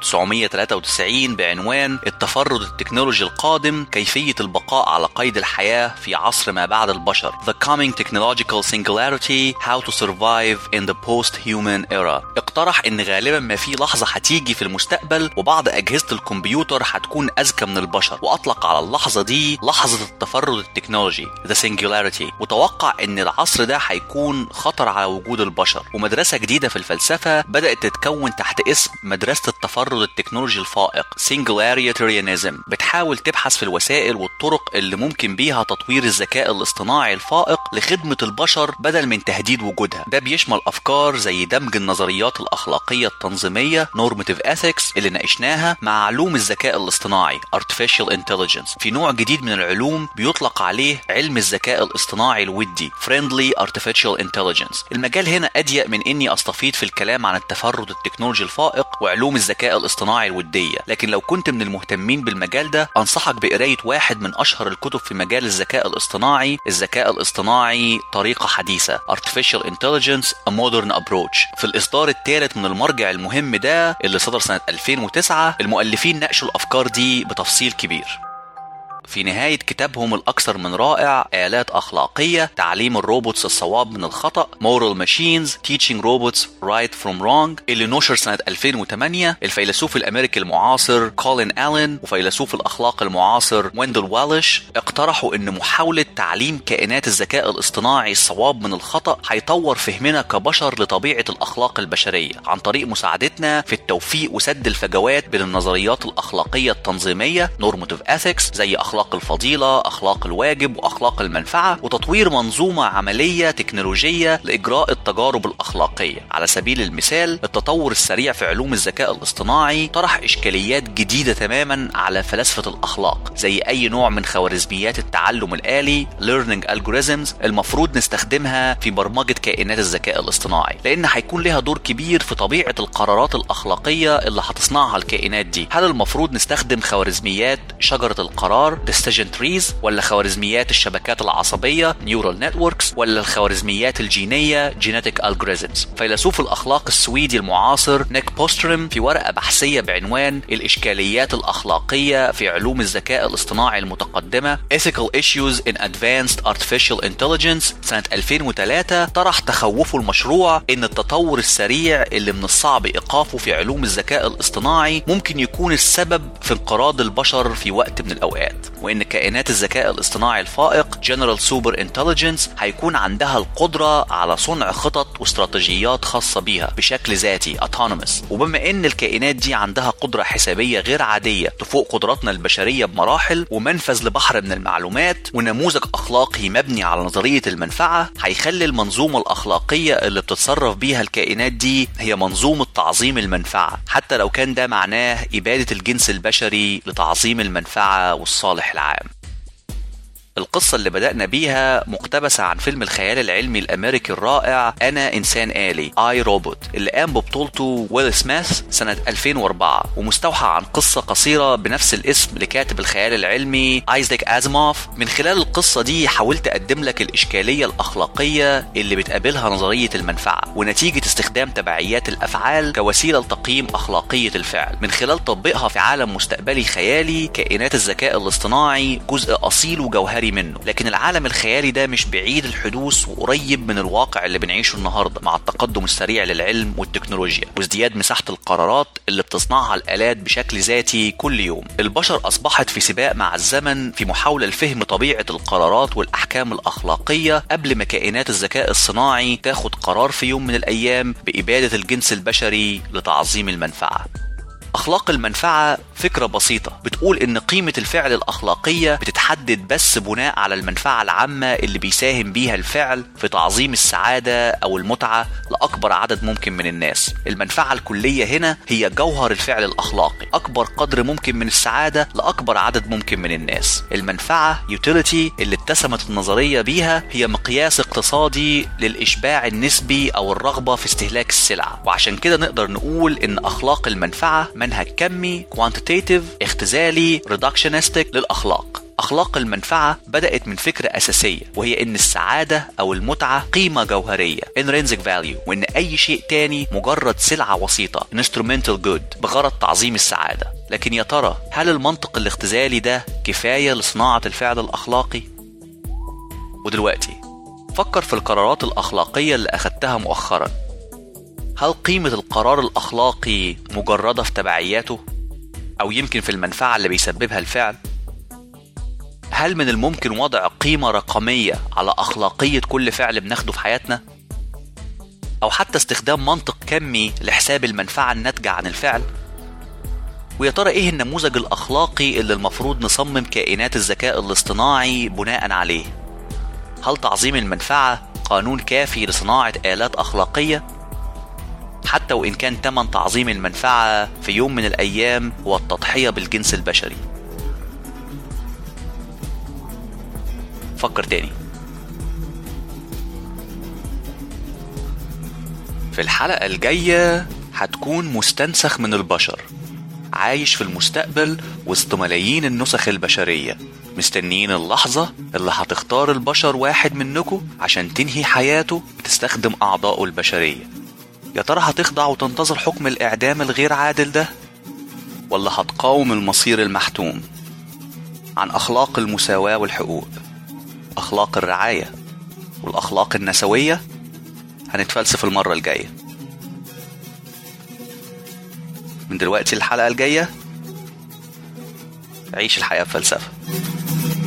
Speaker 2: 1993 بعنوان التفرد التكنولوجي القادم كيفية البقاء على قيد الحياة في عصر ما بعد البشر The Coming Technological Singularity How to Survive in the Post-Human Era اقترح ان غالبا ما في لحظة هتيجي في المستقبل وبعض أجهزة الكمبيوتر هتكون أذكى من البشر وأطلق على اللحظة دي لحظة التفرد التكنولوجي The Singularity وتوقع ان العصر ده هيكون خطر على وجود البشر ومدرسة جديدة في الفلسفة بدأت تتكون تحت اسم مدرسة التفرد التكنولوجي الفائق Singularitarianism بتحاول بتحاول تبحث في الوسائل والطرق اللي ممكن بيها تطوير الذكاء الاصطناعي الفائق لخدمة البشر بدل من تهديد وجودها ده بيشمل أفكار زي دمج النظريات الأخلاقية التنظيمية normative ethics اللي ناقشناها مع علوم الذكاء الاصطناعي artificial intelligence في نوع جديد من العلوم بيطلق عليه علم الذكاء الاصطناعي الودي friendly artificial intelligence المجال هنا أضيق من إني أستفيض في الكلام عن التفرد التكنولوجي الفائق وعلوم الذكاء الاصطناعي الودية لكن لو كنت من المهتمين بالمجال ده أنصحك بقراية واحد من أشهر الكتب في مجال الذكاء الاصطناعي الذكاء الاصطناعي طريقة حديثة artificial intelligence a modern approach في الإصدار الثالث من المرجع المهم ده اللي صدر سنة 2009 المؤلفين ناقشوا الأفكار دي بتفصيل كبير في نهاية كتابهم الأكثر من رائع آلات أخلاقية تعليم الروبوتس الصواب من الخطأ Moral Machines Teaching Robots Right from Wrong اللي نشر سنة 2008 الفيلسوف الأمريكي المعاصر كولين ألين وفيلسوف الأخلاق المعاصر ويندل والش اقترحوا أن محاولة تعليم كائنات الذكاء الاصطناعي الصواب من الخطأ هيطور فهمنا كبشر لطبيعة الأخلاق البشرية عن طريق مساعدتنا في التوفيق وسد الفجوات بين النظريات الأخلاقية التنظيمية Normative Ethics زي أخلاق الفضيلة أخلاق الواجب وأخلاق المنفعة وتطوير منظومة عملية تكنولوجية لإجراء التجارب الأخلاقية على سبيل المثال التطور السريع في علوم الذكاء الاصطناعي طرح إشكاليات جديدة تماما على فلسفة الأخلاق زي أي نوع من خوارزميات التعلم الآلي learning algorithms المفروض نستخدمها في برمجة كائنات الذكاء الاصطناعي لأن هيكون لها دور كبير في طبيعة القرارات الأخلاقية اللي هتصنعها الكائنات دي هل المفروض نستخدم خوارزميات شجرة القرار decision trees ولا خوارزميات الشبكات العصبية neural networks ولا الخوارزميات الجينية genetic algorithms فيلسوف الأخلاق السويدي المعاصر نيك بوسترم في ورقة بحثية بعنوان الإشكاليات الأخلاقية في علوم الذكاء الاصطناعي المتقدمة Ethical Issues in Advanced Artificial Intelligence سنة 2003 طرح تخوفه المشروع إن التطور السريع اللي من الصعب إيقافه في علوم الذكاء الاصطناعي ممكن يكون السبب في انقراض البشر في وقت من الأوقات وإن كائنات الذكاء الاصطناعي الفائق General Super Intelligence هيكون عندها القدرة على صنع خطط واستراتيجيات خاصة بيها بشكل ذاتي autonomous وبما إن الكائنات دي عندها قدرة حسابية غير عادية تفوق قدراتنا البشرية بمراحل ومنفذ لبحر من المعلومات ونموذج أخلاقي مبني على نظرية المنفعة هيخلي المنظومة الأخلاقية اللي بتتصرف بيها الكائنات دي هي منظومة تعظيم المنفعة حتى لو كان ده معناه إبادة الجنس البشري لتعظيم المنفعة والصالح العام القصة اللي بدأنا بيها مقتبسة عن فيلم الخيال العلمي الأمريكي الرائع أنا إنسان آلي آي روبوت اللي قام ببطولته ويل سميث سنة 2004 ومستوحى عن قصة قصيرة بنفس الاسم لكاتب الخيال العلمي آيزاك أزموف من خلال القصة دي حاولت أقدم لك الإشكالية الأخلاقية اللي بتقابلها نظرية المنفعة ونتيجة استخدام تبعيات الأفعال كوسيلة لتقييم أخلاقية الفعل من خلال تطبيقها في عالم مستقبلي خيالي كائنات الذكاء الاصطناعي جزء أصيل وجوهري منه لكن العالم الخيالي ده مش بعيد الحدوث وقريب من الواقع اللي بنعيشه النهارده مع التقدم السريع للعلم والتكنولوجيا وازدياد مساحه القرارات اللي بتصنعها الالات بشكل ذاتي كل يوم البشر اصبحت في سباق مع الزمن في محاوله لفهم طبيعه القرارات والاحكام الاخلاقيه قبل ما كائنات الذكاء الصناعي تاخد قرار في يوم من الايام باباده الجنس البشري لتعظيم المنفعه أخلاق المنفعة فكرة بسيطة بتقول إن قيمة الفعل الأخلاقية بتتحدد بس بناء على المنفعة العامة اللي بيساهم بيها الفعل في تعظيم السعادة أو المتعة لأكبر عدد ممكن من الناس المنفعة الكلية هنا هي جوهر الفعل الأخلاقي أكبر قدر ممكن من السعادة لأكبر عدد ممكن من الناس المنفعة يوتيليتي اللي اتسمت النظرية بيها هي مقياس اقتصادي للإشباع النسبي أو الرغبة في استهلاك السلعة وعشان كده نقدر نقول إن أخلاق المنفعة منهج كمي كوانتيتيف اختزالي ريدكشنستيك للأخلاق أخلاق المنفعة بدأت من فكرة أساسية وهي إن السعادة أو المتعة قيمة جوهرية intrinsic value وإن أي شيء تاني مجرد سلعة وسيطة instrumental good بغرض تعظيم السعادة لكن يا ترى هل المنطق الاختزالي ده كفاية لصناعة الفعل الأخلاقي؟ ودلوقتي فكر في القرارات الأخلاقية اللي أخدتها مؤخرا هل قيمة القرار الأخلاقي مجردة في تبعياته؟ أو يمكن في المنفعة اللي بيسببها الفعل؟ هل من الممكن وضع قيمة رقمية على أخلاقية كل فعل بناخده في حياتنا؟ أو حتى استخدام منطق كمي لحساب المنفعة الناتجة عن الفعل؟ ويا ترى ايه النموذج الاخلاقي اللي المفروض نصمم كائنات الذكاء الاصطناعي بناء عليه هل تعظيم المنفعه قانون كافي لصناعه الات اخلاقيه حتى وان كان تمن تعظيم المنفعه في يوم من الايام هو التضحيه بالجنس البشري فكر تاني في الحلقة الجاية هتكون مستنسخ من البشر عايش في المستقبل وسط ملايين النسخ البشرية مستنيين اللحظة اللي هتختار البشر واحد منكم عشان تنهي حياته بتستخدم أعضائه البشرية يا ترى هتخضع وتنتظر حكم الإعدام الغير عادل ده ولا هتقاوم المصير المحتوم عن أخلاق المساواة والحقوق أخلاق الرعاية والأخلاق النسوية هنتفلسف المرة الجاية من دلوقتي الحلقة الجاية عيش الحياة بفلسفة